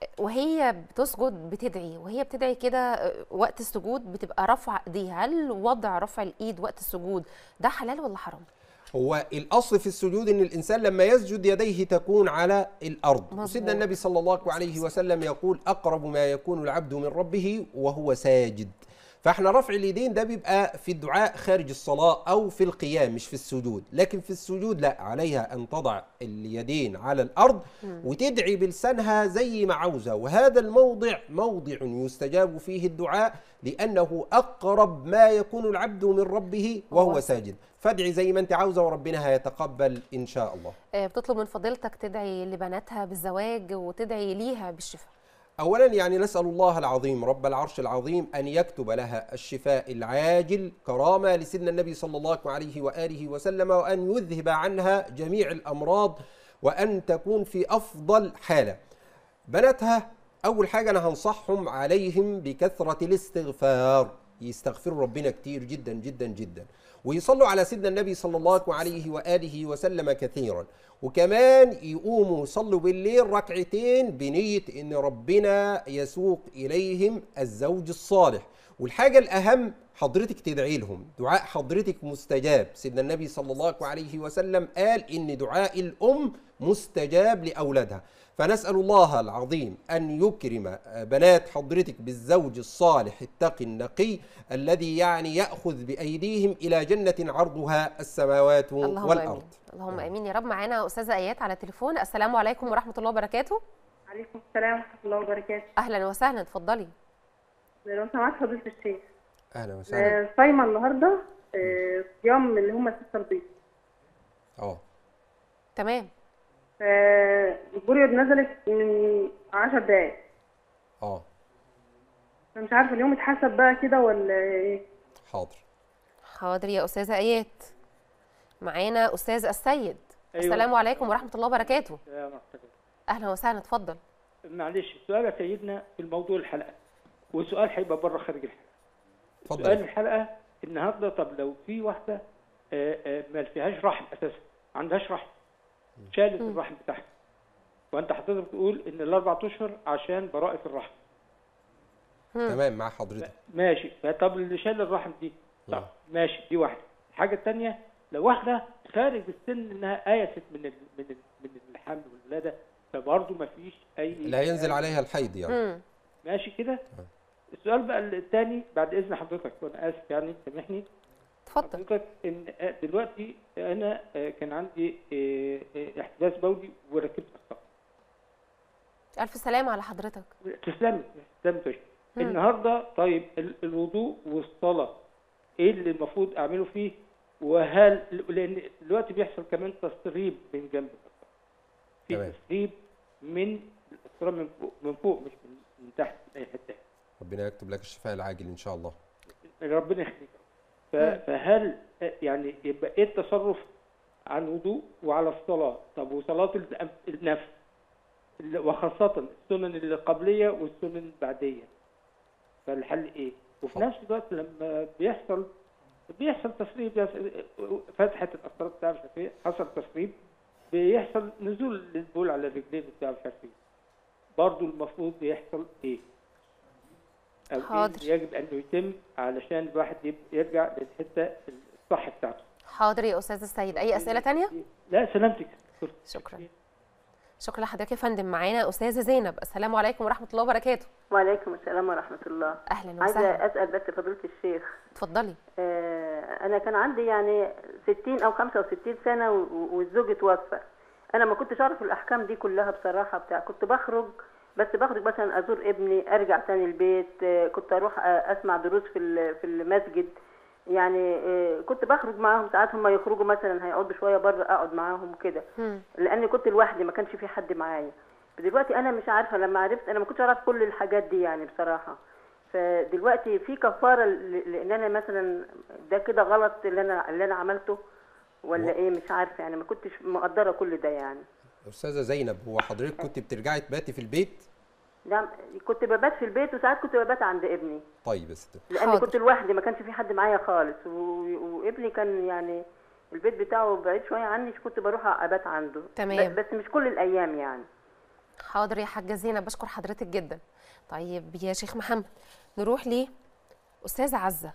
وهي بتسجد بتدعي وهي بتدعي كده آه، وقت السجود بتبقى رفع ايديها هل وضع رفع الايد وقت السجود ده حلال ولا حرام؟
هو الاصل في السجود ان الانسان لما يسجد يديه تكون على الارض
مظبوط.
وسيدنا النبي صلى الله عليه وسلم يقول اقرب ما يكون العبد من ربه وهو ساجد فاحنا رفع اليدين ده بيبقى في الدعاء خارج الصلاه او في القيام مش في السجود لكن في السجود لا عليها ان تضع اليدين على الارض وتدعي بلسانها زي ما عاوزه وهذا الموضع موضع يستجاب فيه الدعاء لانه اقرب ما يكون العبد من ربه وهو
وهو
ساجد فادعي زي ما انت عاوزه وربنا هيتقبل ان شاء الله
آه، بتطلب من فضيلتك تدعي لبناتها بالزواج وتدعي ليها بالشفاء
اولا يعني نسال الله العظيم رب العرش العظيم ان يكتب لها الشفاء العاجل كرامه لسيدنا النبي صلى الله عليه واله وسلم وان يذهب عنها جميع الامراض وان تكون في افضل حاله بناتها اول حاجه انا هنصحهم عليهم بكثره الاستغفار يستغفروا ربنا كتير جدا جدا جدا ويصلوا على سيدنا النبي صلى الله عليه واله وسلم كثيرا وكمان يقوموا يصلوا بالليل ركعتين بنيه ان ربنا يسوق اليهم الزوج الصالح والحاجه الاهم حضرتك تدعي لهم دعاء حضرتك مستجاب سيدنا النبي صلى الله عليه وسلم قال ان دعاء الام مستجاب لاولادها فنسال الله العظيم ان يكرم بنات حضرتك بالزوج الصالح التقي النقي الذي يعني ياخذ بايديهم الى جنه عرضها السماوات
اللهم
والارض
امين اللهم امين يا رب معانا استاذه ايات على التليفون السلام عليكم ورحمه الله وبركاته
عليكم السلام ورحمة الله وبركاته
اهلا وسهلا اتفضلي
لو سمحت فضيلة الشيخ
اهلا وسهلا
آه، صايمة النهاردة آه، صيام اللي هم ستة البيض
اه
تمام
البريود نزلت من عشر دقايق
اه
فمش عارفة اليوم اتحسب بقى كده ولا ايه
حاضر
حاضر يا استاذه ايات معانا استاذ السيد
أيوة.
السلام عليكم ورحمه الله وبركاته
يا مرحبا
اهلا وسهلا اتفضل
معلش سؤال يا سيدنا في الموضوع الحلقه وسؤال هيبقى بره خارج الحلقه
اتفضل
سؤال الحلقه النهارده طب لو في واحده آه، آه، ما فيهاش رحم اساسا ما عندهاش رحم شالت الرحم بتاعها وانت حضرتك بتقول ان الاربع اشهر عشان براءه الرحم
تمام مع حضرتك
ماشي فطب اللي شال الرحم دي طب ماشي دي واحده الحاجه الثانيه لو واحده خارج السن انها ايست من ال من ال من الحمل والولاده فبرضه ما فيش اي
لا ينزل عليها الحيض يعني
مم.
ماشي كده السؤال بقى الثاني بعد اذن حضرتك وانا اسف يعني سامحني
اتفضل
حضرتك ان آه، دلوقتي انا آه، كان عندي آه، آه، احتباس بولي وركبت قسطره
الف سلامه على حضرتك
تسلمي تسلمي توشي.
مم.
النهارده طيب ال- الوضوء والصلاه ايه اللي المفروض اعمله فيه وهل لان دلوقتي بيحصل كمان تسريب من جنب القسطره في
تمام.
تسريب من القسطره من فوق من فوق مش من من تحت من اي حته
ربنا يكتب لك الشفاء العاجل ان شاء الله
ربنا يخليك ف- فهل يعني يبقى ايه التصرف على الوضوء وعلى الصلاه طب وصلاه الأم- النفس ال- وخاصه السنن القبليه والسنن البعديه فالحل ايه وفي نفس الوقت لما بيحصل بيحصل تسريب يس- فتحه القسطره بتاع مش عارف ايه حصل تسريب بيحصل نزول للبول على الرجلين بتاع مش عارف ايه برضه المفروض يحصل ايه او
حاضر.
إيه يجب انه يتم علشان الواحد يب- يرجع للحته الصح بتاعته
حاضر يا استاذ السيد اي اسئله تانية
لا سلامتك
شكرا شكرا لحضرتك يا فندم معانا استاذه زينب السلام عليكم ورحمه الله وبركاته
وعليكم السلام ورحمة الله
اهلا
عايزة
وسهلا
أسأل بس فضيلة الشيخ
اتفضلي
آه أنا كان عندي يعني 60 أو 65 سنة و- و- والزوج اتوفى أنا ما كنتش أعرف الأحكام دي كلها بصراحة بتاع كنت بخرج بس بخرج مثلا أزور ابني أرجع تاني البيت آه كنت أروح آه، أسمع دروس في ال- في المسجد يعني آه كنت بخرج معاهم ساعات هم يخرجوا مثلا هيقعدوا شوية بره أقعد معاهم كده
مم.
لاني كنت لوحدي ما كانش في حد معايا دلوقتي انا مش عارفه لما عرفت انا ما كنتش اعرف كل الحاجات دي يعني بصراحه فدلوقتي في كفاره ل- لان انا مثلا ده كده غلط اللي انا اللي انا عملته ولا
و-
ايه مش عارفه يعني ما كنتش مقدره كل ده يعني
استاذه زينب هو حضرتك كنت بترجعي تباتي في البيت
ده كنت ببات في البيت وساعات كنت ببات عند ابني
طيب يا ست
لاني
حاضر.
كنت لوحدي ما كانش في حد معايا خالص و... وابني كان يعني البيت بتاعه بعيد شويه عني كنت بروح ابات عنده
تمام.
بس مش كل الايام يعني
حاضر يا حاجه زينب بشكر حضرتك جدا طيب يا شيخ محمد نروح ليه استاذه عزه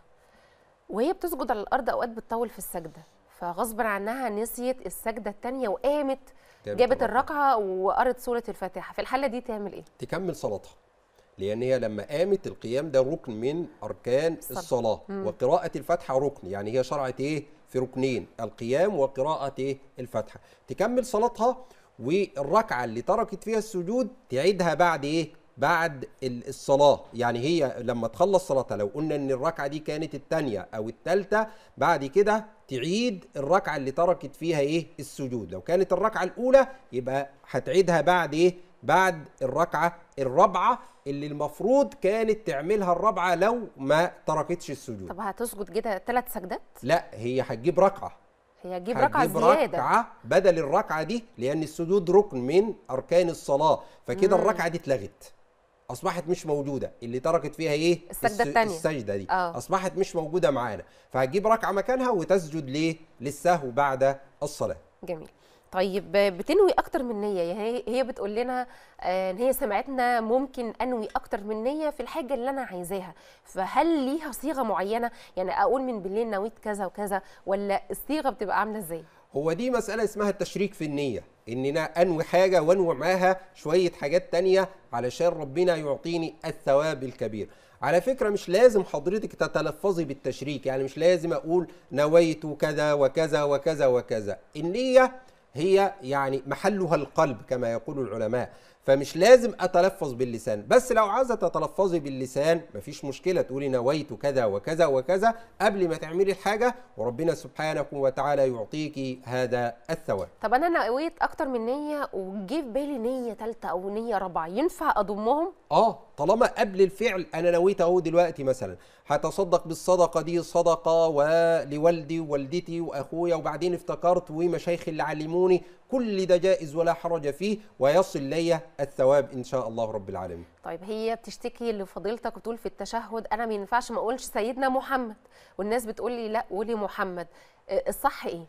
وهي بتسجد على الارض اوقات بتطول في السجده فغصب عنها نسيت السجده الثانيه وقامت
جابت
جابت
الركعة.
الركعه وقرت سوره الفاتحه في الحاله دي تعمل ايه
تكمل صلاتها لان هي لما قامت القيام ده ركن من اركان
الصلاة.
الصلاه
مم.
وقراءه الفاتحه ركن يعني هي شرعت ايه في ركنين القيام وقراءه ايه الفاتحه تكمل صلاتها والركعه اللي تركت فيها السجود تعيدها بعد ايه بعد ال- الصلاه يعني هي لما تخلص صلاتها لو قلنا ان الركعه دي كانت الثانيه او الثالثه بعد كده تعيد الركعه اللي تركت فيها ايه السجود لو كانت الركعه الاولى يبقى هتعيدها بعد ايه بعد الركعه الرابعه اللي المفروض كانت تعملها الرابعه لو ما تركتش السجود
طب هتسجد كده ثلاث سجدات
لا هي هتجيب ركعه
هي هتجيب ركعه
هتجيب
زياده
ركعه بدل الركعه دي لان السجود ركن من اركان الصلاه فكده
مم.
الركعه دي اتلغت اصبحت مش موجوده اللي تركت فيها ايه
السجدة
الس-
التانية.
السجده دي
آه.
اصبحت مش موجوده معانا فهتجيب ركعه مكانها وتسجد ليه للسهو بعد الصلاه
جميل طيب بتنوي اكتر من نيه يعني هي- هي بتقول لنا آه، ان هي سمعتنا ممكن انوي اكتر من نيه في الحاجه اللي انا عايزاها فهل ليها صيغه معينه يعني اقول من بالليل نويت كذا وكذا ولا الصيغه بتبقى عامله ازاي
هو دي مسألة اسمها التشريك في النية إن أنا أنوي حاجة وأنوي معاها شوية حاجات تانية علشان ربنا يعطيني الثواب الكبير على فكرة مش لازم حضرتك تتلفظي بالتشريك يعني مش لازم أقول نويت كذا وكذا وكذا وكذا النية هي يعني محلها القلب كما يقول العلماء فمش لازم اتلفظ باللسان بس لو عايزه تتلفظي باللسان مفيش مشكله تقولي نويت كذا وكذا وكذا قبل ما تعملي الحاجه وربنا سبحانه وتعالى يعطيكي هذا الثواب
طب انا نويت اكتر من نيه وجه في بالي نيه ثالثه او نيه رابعه ينفع اضمهم
اه طالما قبل الفعل انا نويت اهو دلوقتي مثلا هتصدق بالصدقه دي صدقه ولوالدي ووالدتي واخويا وبعدين افتكرت ومشايخ اللي علموني كل ده جائز ولا حرج فيه ويصل لي الثواب ان شاء الله رب العالمين
طيب هي بتشتكي لفضيلتك وتقول في التشهد انا ما ينفعش ما اقولش سيدنا محمد والناس بتقول لي لا قولي محمد آه، الصح ايه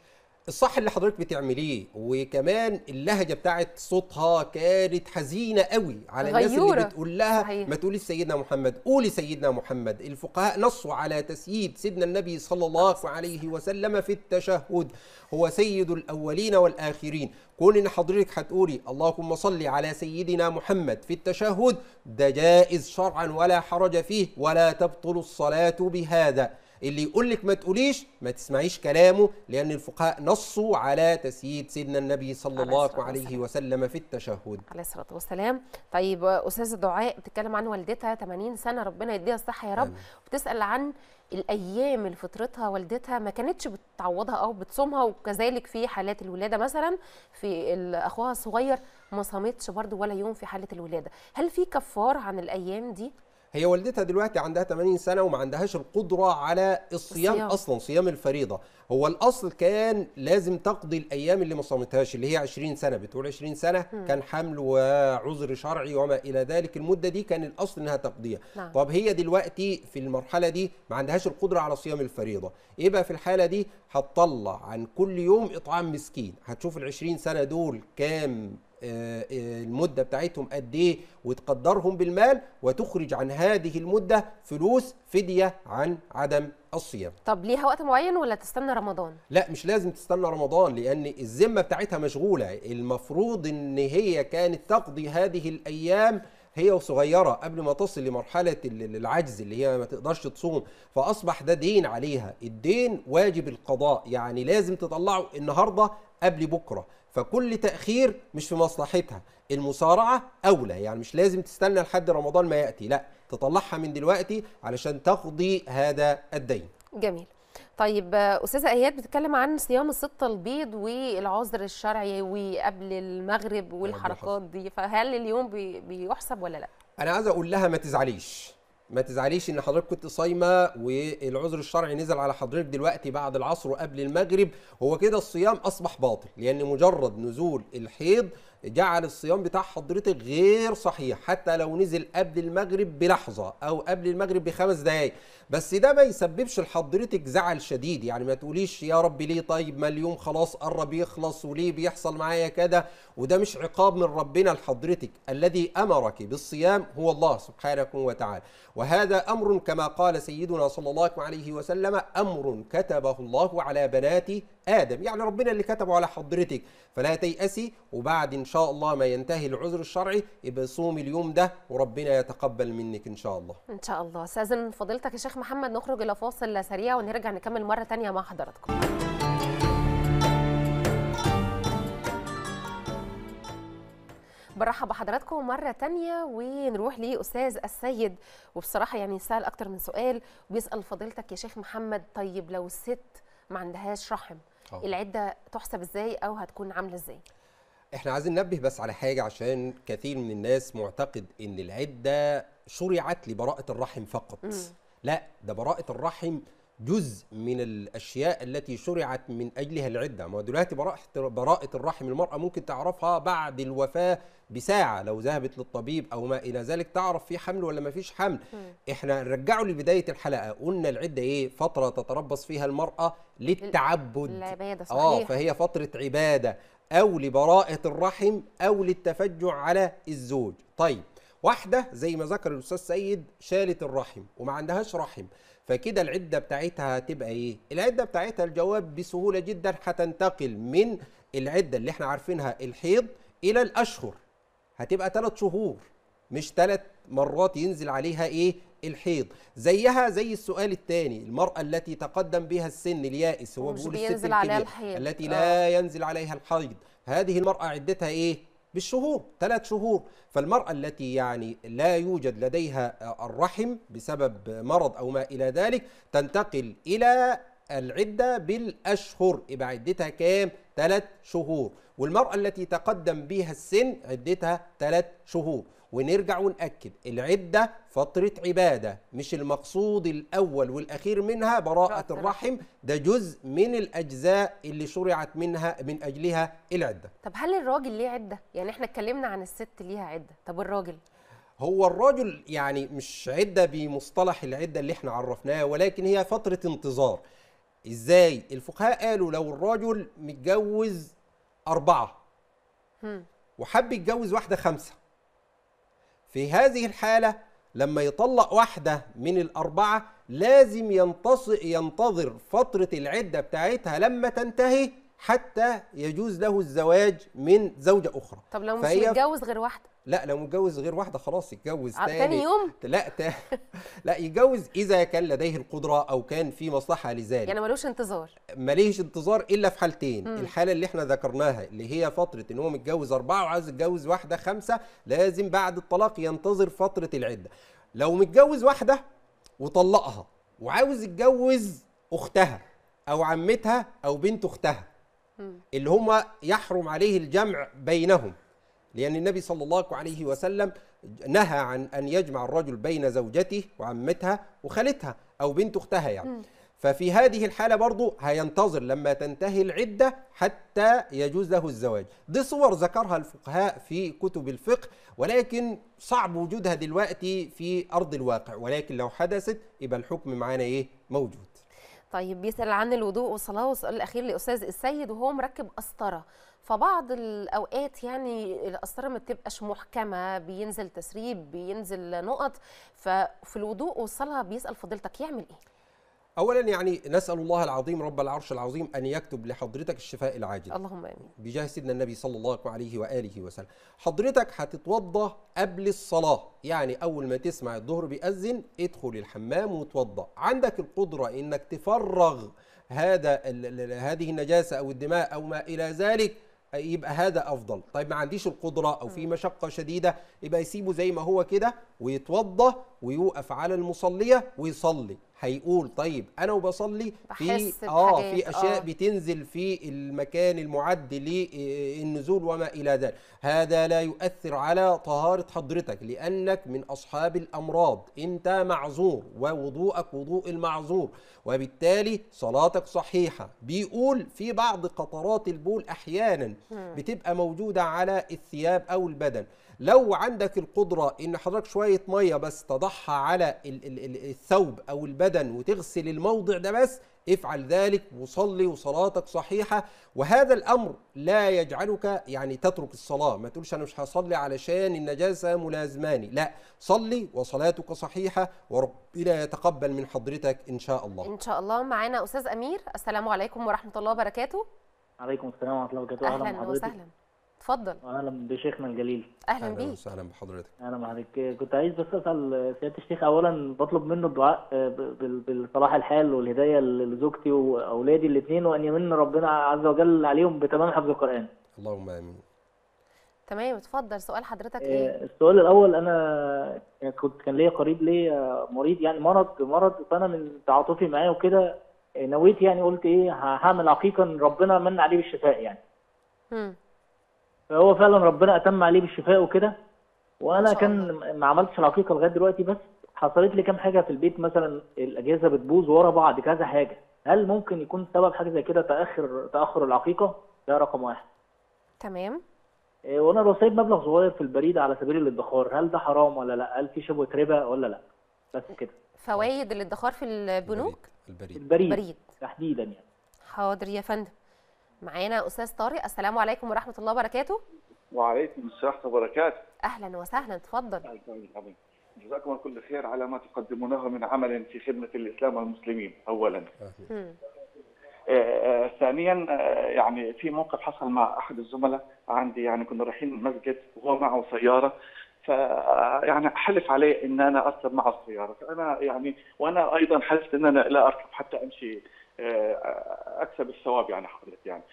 الصح اللي حضرتك بتعمليه وكمان اللهجه بتاعت صوتها كانت حزينه قوي على الناس اللي
غيورة.
بتقول لها
صحيح.
ما تقولي سيدنا محمد قولي سيدنا محمد الفقهاء نصوا على تسييد سيدنا النبي صلى الله عليه وسلم في التشهد هو سيد الاولين والاخرين كون ان حضرتك هتقولي اللهم صل على سيدنا محمد في التشهد ده جائز شرعا ولا حرج فيه ولا تبطل الصلاه بهذا اللي يقول لك ما تقوليش ما تسمعيش كلامه لان الفقهاء نصوا على تسييد سيدنا النبي صلى
عليه
الله
الصلاة
عليه
والسلام.
وسلم في التشهد
عليه الصلاه والسلام طيب استاذه دعاء بتتكلم عن والدتها 80 سنه ربنا يديها الصحه يا رب
آمين.
بتسال عن الايام اللي فطرتها والدتها ما كانتش بتعوضها او بتصومها وكذلك في حالات الولاده مثلا في ال- اخوها الصغير ما صامتش برضو ولا يوم في حاله الولاده هل في كفار عن الايام دي
هي والدتها دلوقتي عندها 80 سنة وما عندهاش القدرة على الصيام,
الصيام.
أصلا صيام الفريضة هو الأصل كان لازم تقضي الأيام اللي ما صامتهاش اللي هي 20 سنة بتقول 20 سنة
مم.
كان حمل وعذر شرعي وما إلى ذلك المدة دي كان الأصل إنها تقضيها
نعم.
طب هي دلوقتي في المرحلة دي ما عندهاش القدرة على صيام الفريضة إيه بقى في الحالة دي هتطلع عن كل يوم إطعام مسكين هتشوف ال 20 سنة دول كام آه، آه، المدة بتاعتهم قد ايه وتقدرهم بالمال وتخرج عن هذه المدة فلوس فدية عن عدم الصيام
طب ليها وقت معين ولا تستنى رمضان
لا مش لازم تستنى رمضان لان الذمه بتاعتها مشغوله المفروض ان هي كانت تقضي هذه الايام هي وصغيره قبل ما تصل لمرحله ال- العجز اللي هي ما تقدرش تصوم فاصبح ده دين عليها الدين واجب القضاء يعني لازم تطلعه النهارده قبل بكره فكل تاخير مش في مصلحتها المسارعه اولى يعني مش لازم تستنى لحد رمضان ما ياتي لا تطلعها من دلوقتي علشان تقضي هذا الدين
جميل طيب آه، استاذه اياد بتتكلم عن صيام الستة البيض والعذر الشرعي وقبل المغرب والحركات دي فهل اليوم بي- بيحسب ولا لا
انا عايز اقول لها ما تزعليش ما تزعليش ان حضرتك كنت صايمه والعذر الشرعي نزل على حضرتك دلوقتي بعد العصر وقبل المغرب هو كده الصيام اصبح باطل لان مجرد نزول الحيض جعل الصيام بتاع حضرتك غير صحيح حتى لو نزل قبل المغرب بلحظه او قبل المغرب بخمس دقائق بس ده ما يسببش لحضرتك زعل شديد يعني ما تقوليش يا رب ليه طيب ما اليوم خلاص قرب يخلص وليه بيحصل معايا كده وده مش عقاب من ربنا لحضرتك الذي امرك بالصيام هو الله سبحانه وتعالى وهذا امر كما قال سيدنا صلى الله عليه وسلم امر كتبه الله على بنات ادم يعني ربنا اللي كتبه على حضرتك فلا تيأسي وبعد ان شاء الله ما ينتهي العذر الشرعي يبقى صومي اليوم ده وربنا يتقبل منك ان شاء الله
ان شاء الله استاذن فضيلتك يا شيخ محمد نخرج الى فاصل سريع ونرجع نكمل مره تانية مع حضراتكم برحب بحضراتكم مرة تانية ونروح لأستاذ السيد وبصراحة يعني سأل أكتر من سؤال وبيسأل فضيلتك يا شيخ محمد طيب لو الست ما عندهاش رحم
أوه.
العدة تحسب ازاي أو هتكون عاملة ازاي؟
احنا عايزين ننبه بس على حاجة عشان كثير من الناس معتقد ان العدة شرعت لبراءة الرحم فقط
مم.
لا ده براءة الرحم جزء من الاشياء التي شرعت من اجلها العده ما هو دلوقتي براءه براءه الرحم المراه ممكن تعرفها بعد الوفاه بساعه لو ذهبت للطبيب او ما الى ذلك تعرف في حمل ولا ما فيش حمل احنا نرجعه لبدايه الحلقه قلنا العده ايه فتره تتربص فيها المراه للتعبد
العبادة
اه
صحيح
فهي فتره عباده او لبراءه الرحم او للتفجع على الزوج طيب واحده زي ما ذكر الاستاذ سيد شالت الرحم وما عندهاش رحم فكده العده بتاعتها هتبقى ايه العده بتاعتها الجواب بسهوله جدا هتنتقل من العده اللي احنا عارفينها الحيض الى الاشهر هتبقى ثلاث شهور مش ثلاث مرات ينزل عليها ايه الحيض زيها زي السؤال الثاني المرأة التي تقدم بها السن اليائس هو
ومش
بيقول الست
بينزل عليها
الكبيرة
الحيض.
التي
آه.
لا ينزل عليها الحيض هذه المرأة عدتها ايه بالشهور ثلاث شهور فالمرأة التي يعني لا يوجد لديها الرحم بسبب مرض أو ما إلى ذلك تنتقل إلى العدة بالأشهر يبقى عدتها كام؟ ثلاث شهور والمرأة التي تقدم بها السن عدتها ثلاث شهور ونرجع ونأكد العدة فترة عبادة مش المقصود الأول والأخير منها براءة الرحم ده جزء من الأجزاء اللي شرعت منها من أجلها العدة
طب هل الراجل ليه عدة؟ يعني احنا اتكلمنا عن الست ليها عدة طب الراجل؟
هو الرجل يعني مش عدة بمصطلح العدة اللي احنا عرفناه ولكن هي فترة انتظار ازاي الفقهاء قالوا لو الرجل متجوز أربعة
هم.
وحب يتجوز واحدة خمسة في هذه الحالة لما يطلق واحدة من الأربعة لازم ينتص- ينتظر فترة العدة بتاعتها لما تنتهي حتى يجوز له الزواج من زوجة أخرى
طب لو مش
فهي-
متجوز غير واحده
لا لو متجوز غير واحدة خلاص يتجوز
ع-
تاني
تاني يوم
لا تا... لا يتجوز إذا كان لديه القدرة أو كان في مصلحة لذلك
يعني ملوش انتظار
ماليش انتظار الا في حالتين
مم.
الحاله اللي احنا ذكرناها اللي هي فتره ان هو متجوز اربعه وعايز يتجوز واحده خمسه لازم بعد الطلاق ينتظر فتره العده لو متجوز واحده وطلقها وعاوز يتجوز اختها او عمتها او بنت اختها
مم.
اللي هم يحرم عليه الجمع بينهم لأن النبي صلى الله عليه وسلم نهى عن أن يجمع الرجل بين زوجته وعمتها وخالتها أو بنت أختها يعني
مم.
ففي هذه الحالة برضو هينتظر لما تنتهي العدة حتى يجوز له الزواج دي صور ذكرها الفقهاء في كتب الفقه ولكن صعب وجودها دلوقتي في أرض الواقع ولكن لو حدثت يبقى الحكم معانا إيه موجود
طيب بيسأل عن الوضوء والصلاة والسؤال الأخير لأستاذ السيد وهو مركب قسطرة فبعض الأوقات يعني القسطرة ما بتبقاش محكمة بينزل تسريب بينزل نقط ففي الوضوء والصلاة بيسأل فضيلتك يعمل إيه؟
أولا يعني نسأل الله العظيم رب العرش العظيم أن يكتب لحضرتك الشفاء العاجل
اللهم آمين
بجاه سيدنا النبي صلى الله عليه واله وسلم حضرتك هتتوضا قبل الصلاه يعني اول ما تسمع الظهر بيأذن ادخل الحمام وتوضا عندك القدره انك تفرغ هذا ال- ال- هذه النجاسه او الدماء او ما الى ذلك يبقى هذا افضل طيب ما عنديش القدره او في مشقه شديده يبقى يسيبه زي ما هو كده ويتوضا ويوقف على المصليه ويصلي هيقول طيب انا وبصلي في
بحس
اه
بحاجات،
في اشياء
آه.
بتنزل في المكان المعد للنزول وما الى ذلك هذا لا يؤثر على طهاره حضرتك لانك من اصحاب الامراض انت معذور ووضوءك وضوء المعذور وبالتالي صلاتك صحيحه بيقول في بعض قطرات البول احيانا بتبقى موجوده على الثياب او البدن لو عندك القدرة إن حضرتك شوية مية بس تضعها على ال- ال- ال- الثوب أو البدن وتغسل الموضع ده بس افعل ذلك وصلي وصلاتك صحيحة وهذا الأمر لا يجعلك يعني تترك الصلاة ما تقولش أنا مش هصلي علشان النجاسة ملازماني لا صلي وصلاتك صحيحة وربنا يتقبل من حضرتك إن شاء الله
إن شاء الله معانا أستاذ أمير السلام عليكم ورحمة الله وبركاته
عليكم السلام ورحمة الله وبركاته أهلا
أهلا
بحضرتك
وسهلا اتفضل
وأهلا بشيخنا الجليل
أهلا
أهلا
بيك
وسهلا بحضرتك
أهلا بحضرتك كنت عايز بس أسأل سيادة الشيخ أولا بطلب منه الدعاء آه، ب- بال- بالصلاح الحال والهداية لزوجتي وأولادي الاثنين وأن يمن ربنا عز وجل عليهم بتمام حفظ القرآن
اللهم آمين
تمام اتفضل سؤال حضرتك إيه؟
آه، السؤال الأول أنا كنت كان ليا قريب ليا مريض يعني مرض مرض فأنا من تعاطفي معاه وكده آه، نويت يعني قلت إيه هعمل عقيقة إن ربنا من عليه بالشفاء يعني
مم.
فهو فعلا ربنا اتم عليه بالشفاء وكده وانا
شاء
كان ما عملتش العقيقه لغايه دلوقتي بس حصلت لي كام حاجه في البيت مثلا الاجهزه بتبوظ ورا بعض كذا حاجه هل ممكن يكون سبب حاجه زي كده تاخر تاخر العقيقه ده رقم واحد
تمام
إيه، وانا لو سايب مبلغ صغير في البريد على سبيل الادخار هل ده حرام ولا لا هل في شبهه ربا ولا لا بس كده
فوائد الادخار في البنوك
البريد
البريد
بريد
تحديدا يعني
حاضر يا فندم معانا أستاذ طارق السلام عليكم ورحمة الله وبركاته
وعليكم السلام وبركاته
أهلا وسهلا اتفضل
العظيم جزاكم الله كل خير على ما تقدمونه من عمل في خدمة الإسلام والمسلمين أولا
مم.
آه، آه، ثانيا آه، يعني في موقف حصل مع أحد الزملاء عندي يعني كنا رايحين المسجد وهو معه سيارة ف يعني حلف عليه ان انا اركب معه السياره فانا يعني وانا ايضا حلفت ان انا لا اركب حتى امشي آه، اكسب الثواب يعني حضرتك يعني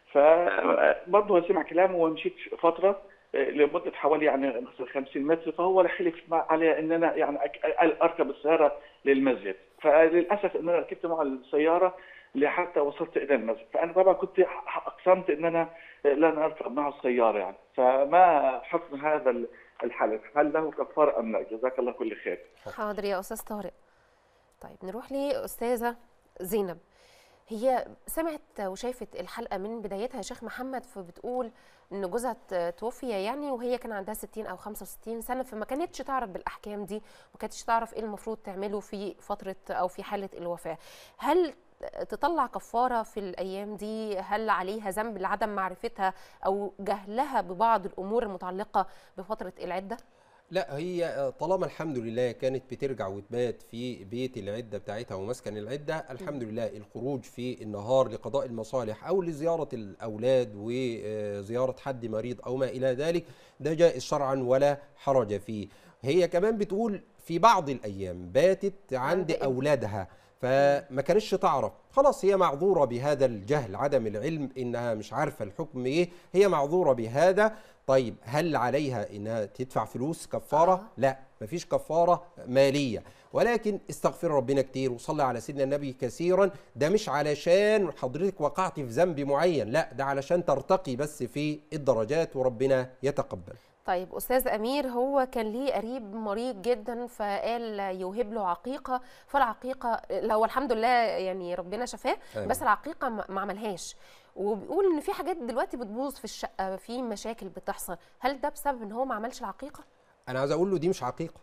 فبرضه هو سمع كلامه ومشيت فتره آه، لمده حوالي يعني مثلا 50 متر فهو حلف مع- علي ان انا يعني أك- اركب السياره للمسجد فللاسف ان انا ركبت معه السياره لحتى وصلت الى المسجد فانا طبعا كنت ح- اقسمت ان انا لن اركب معه السياره يعني فما حكم هذا ال- الحلف هل له كفاره ام لا جزاك الله كل خير
حاضر يا أستاذ طارق طيب نروح لأستاذة زينب هي سمعت وشافت الحلقة من بدايتها يا شيخ محمد فبتقول إن جوزها ت- توفي يعني وهي كان عندها 60 أو 65 سنة فما كانتش تعرف بالأحكام دي وما كانتش تعرف إيه المفروض تعمله في فترة أو في حالة الوفاة هل تطلع كفاره في الايام دي هل عليها ذنب لعدم معرفتها او جهلها ببعض الامور المتعلقه بفتره العده
لا هي طالما الحمد لله كانت بترجع وتبات في بيت العده بتاعتها ومسكن العده الحمد لله الخروج في النهار لقضاء المصالح او لزياره الاولاد وزياره حد مريض او ما الى ذلك ده جائز شرعا ولا حرج فيه هي كمان بتقول في بعض الايام باتت عند اولادها فما كانتش تعرف خلاص هي معذوره بهذا الجهل عدم العلم انها مش عارفه الحكم ايه هي معذوره بهذا طيب هل عليها انها تدفع فلوس كفاره آه. لا مفيش كفاره ماليه ولكن استغفر ربنا كتير وصلي على سيدنا النبي كثيرا ده مش علشان حضرتك وقعت في ذنب معين لا ده علشان ترتقي بس في الدرجات وربنا يتقبل
طيب استاذ امير هو كان ليه قريب مريض جدا فقال يوهب له عقيقه فالعقيقه لو الحمد لله يعني ربنا شفاه
آمين.
بس العقيقه ما ما عملهاش وبيقول ان في حاجات دلوقتي بتبوظ في الشقه في مشاكل بتحصل هل ده بسبب ان هو ما عملش العقيقه
انا عايز اقول له دي مش عقيقه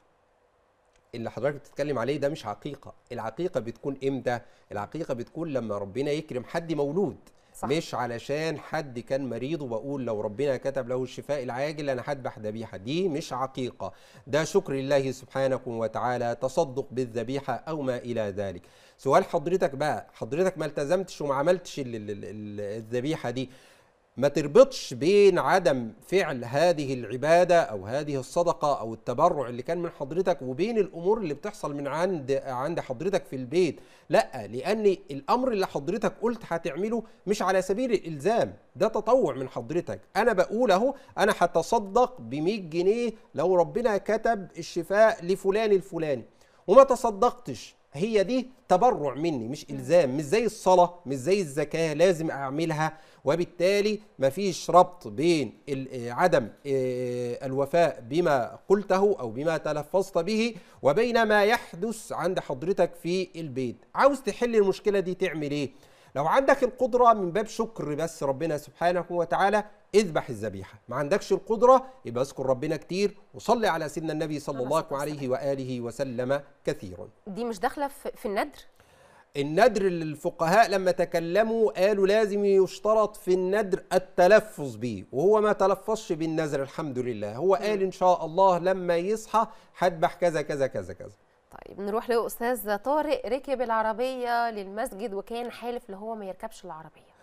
اللي حضرتك بتتكلم عليه ده مش عقيقه العقيقه بتكون امتى العقيقه بتكون لما ربنا يكرم حد مولود
صح.
مش علشان حد كان مريض وبقول لو ربنا كتب له الشفاء العاجل انا هذبح ذبيحه دي مش عقيقه ده شكر لله سبحانه وتعالى تصدق بالذبيحه او ما الى ذلك سؤال حضرتك بقى حضرتك ما التزمتش وما عملتش ال- ال- ال- الذبيحه دي ما تربطش بين عدم فعل هذه العبادة أو هذه الصدقة أو التبرع اللي كان من حضرتك وبين الأمور اللي بتحصل من عند عند حضرتك في البيت لا لأن الأمر اللي حضرتك قلت هتعمله مش على سبيل الإلزام ده تطوع من حضرتك أنا بقول أهو أنا هتصدق ب 100 جنيه لو ربنا كتب الشفاء لفلان الفلاني وما تصدقتش هي دي تبرع مني مش الزام مش زي الصلاه مش زي الزكاه لازم اعملها وبالتالي مفيش ربط بين ال- آه، عدم آه، الوفاء بما قلته او بما تلفظت به وبين ما يحدث عند حضرتك في البيت عاوز تحل المشكله دي تعمل ايه لو عندك القدرة من باب شكر بس ربنا سبحانه وتعالى اذبح الذبيحة ما عندكش القدرة يبقى اذكر ربنا كتير وصلي على سيدنا النبي صلى الله عليه وآله وسلم كثيرا
دي مش داخله في في الندر
الندر اللي الفقهاء لما تكلموا قالوا لازم يشترط في الندر التلفظ به وهو ما تلفظش بالنذر الحمد لله هو قال ان شاء الله لما يصحى هذبح كذا كذا كذا كذا
طيب نروح لاستاذ طارق ركب العربيه للمسجد وكان حالف اللي هو ما يركبش العربيه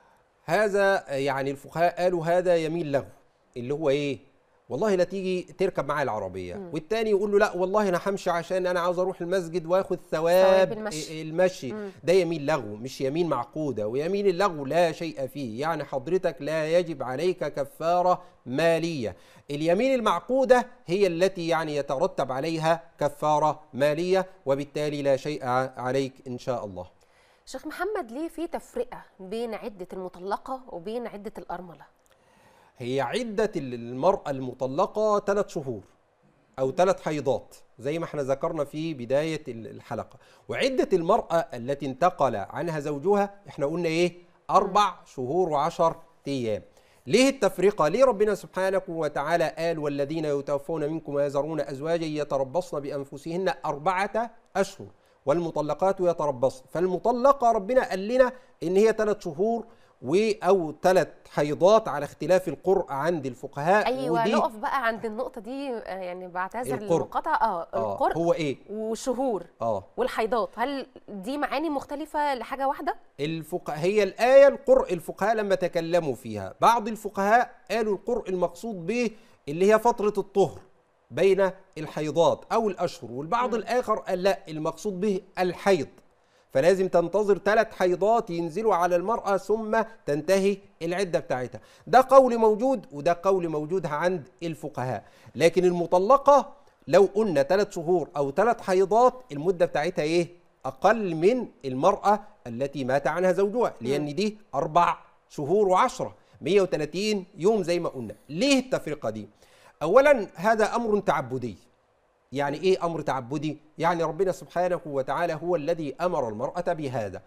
هذا يعني الفقهاء قالوا هذا يمين لغو اللي هو ايه والله لا تيجي تركب معايا العربيه
مم.
والتاني يقول له لا والله انا همشي عشان انا عاوز اروح المسجد واخد
ثواب
ثواب
المشي.
المشي
مم.
ده يمين لغو مش يمين معقوده ويمين اللغو لا شيء فيه يعني حضرتك لا يجب عليك كفاره ماليه اليمين المعقوده هي التي يعني يترتب عليها كفاره ماليه وبالتالي لا شيء عليك ان شاء الله
شيخ محمد ليه في تفرقه بين عده المطلقه وبين عده الارمله
هي عدة المرأة المطلقة ثلاث شهور أو ثلاث حيضات زي ما احنا ذكرنا في بداية الحلقة وعدة المرأة التي انتقل عنها زوجها احنا قلنا ايه أربع شهور وعشر أيام ليه التفرقة؟ ليه ربنا سبحانه وتعالى قال والذين يتوفون منكم ويذرون أزواجا يتربصن بأنفسهن أربعة أشهر والمطلقات يتربصن فالمطلقة ربنا قال لنا إن هي ثلاث شهور و او ثلاث حيضات على اختلاف القرء عند الفقهاء
ايوه
ودي
نقف بقى عند النقطه دي آه، يعني بعتذر
القرء.
للمقاطعه اه
آه،
القرء
هو ايه
وشهور
اه
والحيضات هل دي معاني مختلفه لحاجه واحده
الفقهاء هي الآية القرء الفقهاء لما تكلموا فيها بعض الفقهاء قالوا القرء المقصود به اللي هي فترة الطهر بين الحيضات أو الأشهر والبعض الآخر قال لا المقصود به الحيض فلازم تنتظر ثلاث حيضات ينزلوا على المرأة ثم تنتهي العدة بتاعتها ده قول موجود وده قول موجود عند الفقهاء لكن المطلقة لو قلنا ثلاث شهور أو ثلاث حيضات المدة بتاعتها إيه؟ أقل من المرأة التي مات عنها زوجها لأن دي أربع شهور وعشرة 130 يوم زي ما قلنا ليه التفرقة دي؟ أولا هذا أمر تعبدي يعني ايه امر تعبدي يعني ربنا سبحانه وتعالى هو الذي امر المراه بهذا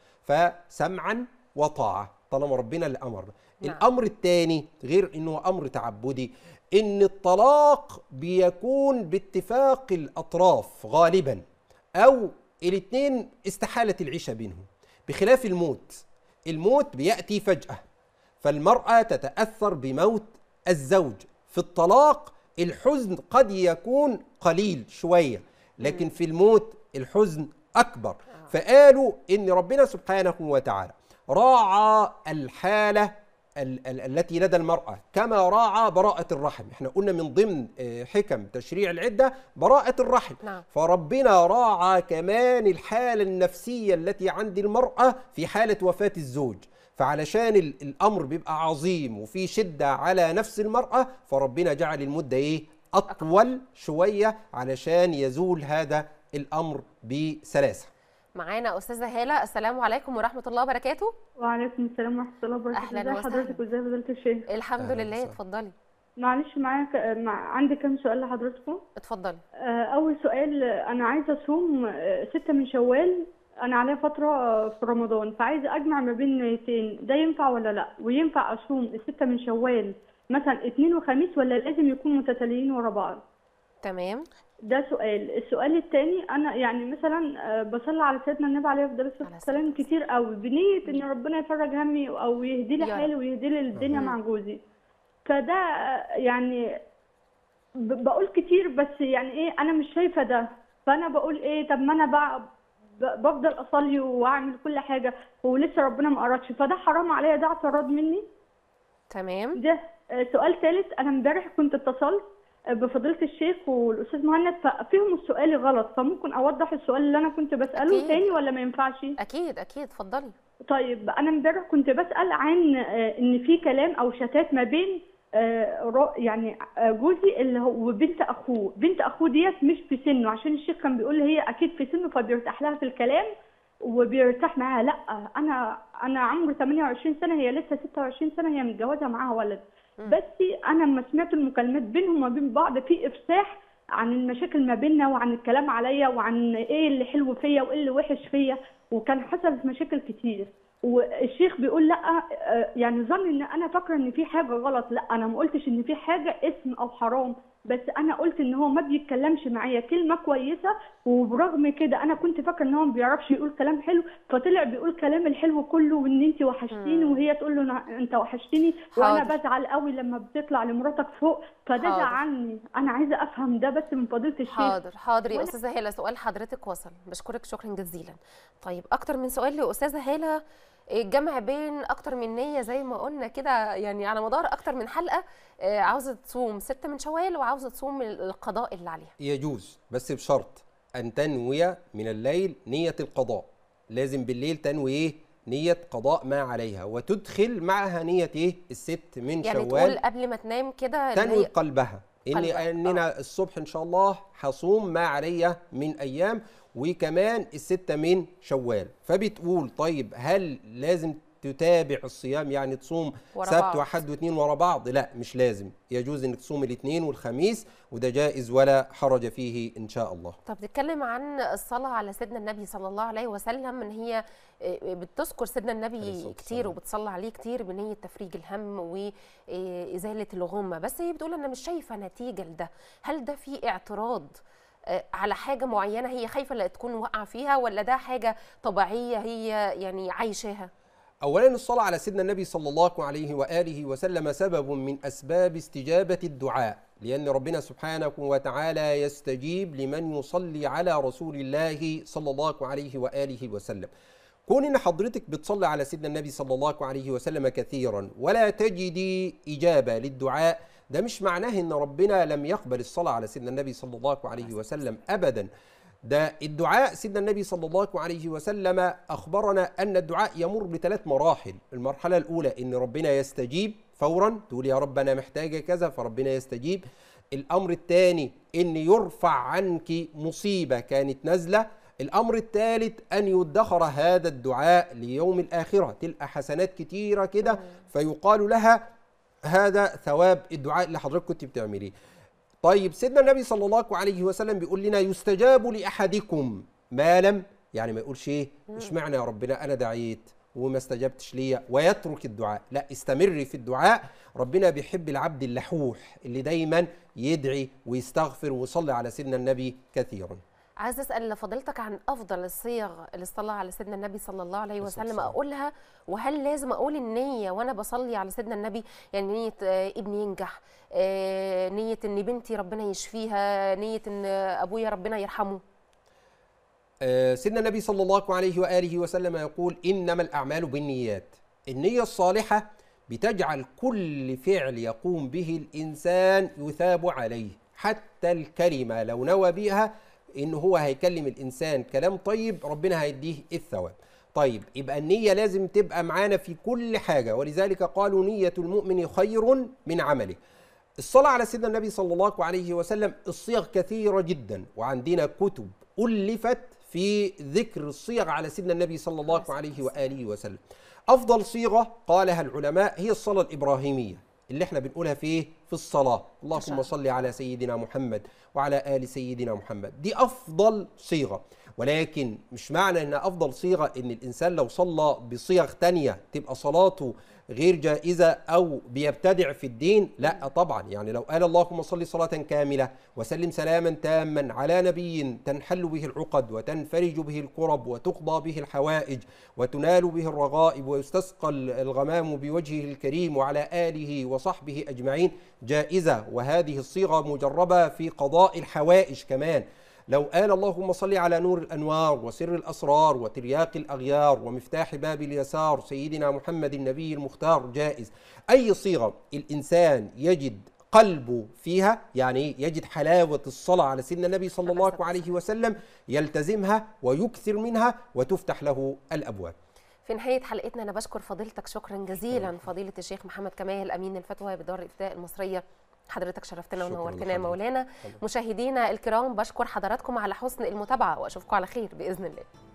فسمعا وطاعه طالما ربنا اللي امرنا
نعم.
الامر الثاني غير انه امر تعبدي ان الطلاق بيكون باتفاق الاطراف غالبا او الاثنين استحاله العيشه بينهم بخلاف الموت الموت بياتي فجاه فالمراه تتاثر بموت الزوج في الطلاق الحزن قد يكون قليل شويه لكن في الموت الحزن اكبر فقالوا ان ربنا سبحانه وتعالى راعى الحاله ال- ال- التي لدى المرأة كما راعى براءة الرحم احنا قلنا من ضمن آه، حكم تشريع العدة براءة الرحم
نعم.
فربنا راعى كمان الحالة النفسية التي عند المرأة في حالة وفاة الزوج فعلشان ال- الأمر بيبقى عظيم وفي شدة على نفس المرأة فربنا جعل المدة إيه أطول شوية علشان يزول هذا الأمر بسلاسة
معانا استاذه هاله السلام عليكم ورحمه الله وبركاته
وعليكم السلام ورحمة الله وبركاته
أهلاً
ازي
وسهلاً.
حضرتك وازي فضيلة الشيخ
الحمد
أهلاً
لله
وسهلاً.
اتفضلي
معلش معايا ك- مع... عندي كام سؤال لحضرتكم
اتفضلي
آه، أول سؤال آه، أنا عايزة أصوم آه، ستة من شوال أنا عليا فترة آه، في رمضان فعايزة أجمع ما بين نيتين ده ينفع ولا لأ وينفع أصوم الستة من شوال مثلا اتنين وخميس ولا لازم يكونوا متتاليين ورا بعض
تمام
ده سؤال السؤال الثاني انا يعني مثلا آه، بصلي على سيدنا النبي عليه افضل الصلاه
عليه
والسلام كتير قوي بنيه ان ربنا يفرج همي او يهدي لي
يا رب.
حالي ويهدي لي الدنيا مع جوزي فده آه، يعني ب- بقول كتير بس يعني ايه انا مش شايفه ده فانا بقول ايه طب ما انا بقى ب- بفضل اصلي واعمل كل حاجه ولسه ربنا ما قررش فده حرام عليا ده اعتراض مني
تمام
ده آه، سؤال ثالث انا امبارح كنت اتصلت آه، بفضيله الشيخ والاستاذ مهند ففيهم السؤال غلط فممكن اوضح السؤال اللي انا كنت بساله
أكيد.
تاني ولا ما ينفعش
اكيد اكيد اتفضلي
طيب انا امبارح كنت بسال عن آه، ان في كلام او شتات ما بين آه، را- يعني آه، جوزي اللي هو وبنت اخوه بنت اخوه ديت مش في سنه عشان الشيخ كان بيقول لي هي اكيد في سنه فبيرتاح لها في الكلام وبيرتاح معاها لا انا انا عمري 28 سنه هي لسه 26 سنه هي متجوزه معاها ولد بس انا لما سمعت المكالمات بينهم وما بين بعض في افساح عن المشاكل ما بيننا وعن الكلام عليا وعن ايه اللي حلو فيا وايه اللي وحش فيا وكان حصلت مشاكل كتير والشيخ بيقول لا آه، يعني ظن ان انا فاكره ان في حاجه غلط لا انا ما قلتش ان في حاجه اسم او حرام بس انا قلت ان هو ما بيتكلمش معايا كلمه كويسه وبرغم كده انا كنت فاكره ان هو ما بيعرفش يقول كلام حلو فطلع بيقول كلام الحلو كله وان انت وحشتيني وهي تقول له أنا- انت وحشتني وانا
حاضر.
بزعل قوي لما بتطلع لمراتك فوق فده
حاضر.
زعلني انا عايزه افهم ده بس من فضيله الشيخ
حاضر حاضر يا
وأنا-
استاذه هاله سؤال حضرتك وصل بشكرك شكرا جزيلا طيب اكتر من سؤال لاستاذه هاله الجمع بين اكتر من نيه زي ما قلنا كده يعني على مدار اكتر من حلقه آه، عاوزه تصوم ستة من شوال وعاوزه تصوم القضاء اللي عليها
يجوز بس بشرط أن تنوي من الليل نية القضاء لازم بالليل تنوي إيه؟ نية قضاء ما عليها وتدخل معها نية إيه؟ الست من
يعني
شوال
تقول قبل ما تنام كده اللي
تنوي
هي
قلبها إن
قلبها،
أننا الصبح إن شاء الله هصوم ما علي من أيام وكمان الستة من شوال فبتقول طيب هل لازم تتابع الصيام يعني تصوم
ورا
سبت
بعض.
وحد واثنين ورا بعض لا مش لازم يجوز انك تصوم الاثنين والخميس وده جائز ولا حرج فيه ان شاء الله
طب نتكلم عن الصلاة على سيدنا النبي صلى الله عليه وسلم ان هي آه، بتذكر سيدنا
عليه
النبي
الصلاة
كتير
والسلام.
وبتصلي عليه كتير بنية تفريج الهم وإزالة الغمة بس هي بتقول أنا مش شايفة نتيجة لده هل ده في اعتراض آه، على حاجة معينة هي خايفة لا تكون واقعة فيها ولا ده حاجة طبيعية هي يعني عايشاها
اولا الصلاه على سيدنا النبي صلى الله عليه واله وسلم سبب من اسباب استجابه الدعاء لان ربنا سبحانه وتعالى يستجيب لمن يصلي على رسول الله صلى الله عليه واله وسلم كون ان حضرتك بتصلي على سيدنا النبي صلى الله عليه وسلم كثيرا ولا تجدي اجابه للدعاء ده مش معناه ان ربنا لم يقبل الصلاه على سيدنا النبي صلى الله عليه وسلم ابدا ده الدعاء سيدنا النبي صلى الله عليه وسلم اخبرنا ان الدعاء يمر بثلاث مراحل المرحله الاولى ان ربنا يستجيب فورا تقول يا رب انا محتاجه كذا فربنا يستجيب الامر الثاني ان يرفع عنك مصيبه كانت نازله الامر الثالث ان يدخر هذا الدعاء ليوم الاخره تلقى حسنات كتيره كده فيقال لها هذا ثواب الدعاء اللي حضرتك كنت بتعمليه طيب سيدنا النبي صلى الله عليه وسلم بيقول لنا يستجاب لاحدكم ما لم يعني ما يقولش ايه اشمعنى يا ربنا انا دعيت وما استجبتش ليا ويترك الدعاء لا استمري في الدعاء ربنا بيحب العبد اللحوح اللي دايما يدعي ويستغفر ويصلي على سيدنا النبي كثيرا
عايز اسال فضيلتك عن افضل الصيغ للصلاه على سيدنا النبي صلى الله عليه
الصلاة
وسلم
والسلام.
اقولها وهل لازم اقول النيه وانا بصلي على سيدنا النبي يعني نيه آه، ابني ينجح آه، نيه ان بنتي ربنا يشفيها نيه ان ابويا ربنا يرحمه
آه، سيدنا النبي صلى الله عليه وآله وسلم يقول إنما الأعمال بالنيات النية الصالحة بتجعل كل فعل يقوم به الإنسان يثاب عليه حتى الكلمة لو نوى بها إن هو هيكلم الإنسان كلام طيب ربنا هيديه الثواب طيب يبقى النية لازم تبقى معانا في كل حاجة ولذلك قالوا نية المؤمن خير من عمله الصلاة على سيدنا النبي صلى الله عليه وسلم الصيغ كثيرة جدا وعندنا كتب ألفت في ذكر الصيغ على سيدنا النبي صلى الله عليه وآله وسلم أفضل صيغة قالها العلماء هي الصلاة الإبراهيمية اللي احنا بنقولها في إيه؟ في الصلاة اللهم صل على سيدنا محمد وعلى آل سيدنا محمد دي أفضل صيغة ولكن مش معنى ان افضل صيغه ان الانسان لو صلى بصيغ تانية تبقى صلاته غير جائزه او بيبتدع في الدين لا طبعا يعني لو قال اللهم صل صلاه كامله وسلم سلاما تاما على نبي تنحل به العقد وتنفرج به الكرب وتقضى به الحوائج وتنال به الرغائب ويستسقى الغمام بوجهه الكريم وعلى اله وصحبه اجمعين جائزه وهذه الصيغه مجربه في قضاء الحوائج كمان لو قال اللهم صل على نور الانوار وسر الاسرار وترياق الاغيار ومفتاح باب اليسار سيدنا محمد النبي المختار جائز اي صيغه الانسان يجد قلبه فيها يعني يجد حلاوه الصلاه على سيدنا النبي صلى الله عليه وسلم يلتزمها ويكثر منها وتفتح له الابواب
في نهاية حلقتنا أنا بشكر فضيلتك شكرا جزيلا فضيلة الشيخ محمد كمال أمين الفتوى بدار الإفتاء المصرية حضرتك شرفتنا
شكراً
ونورتنا يا
لحضرتك.
مولانا مشاهدينا الكرام بشكر حضراتكم على حسن المتابعة وأشوفكم على خير بإذن الله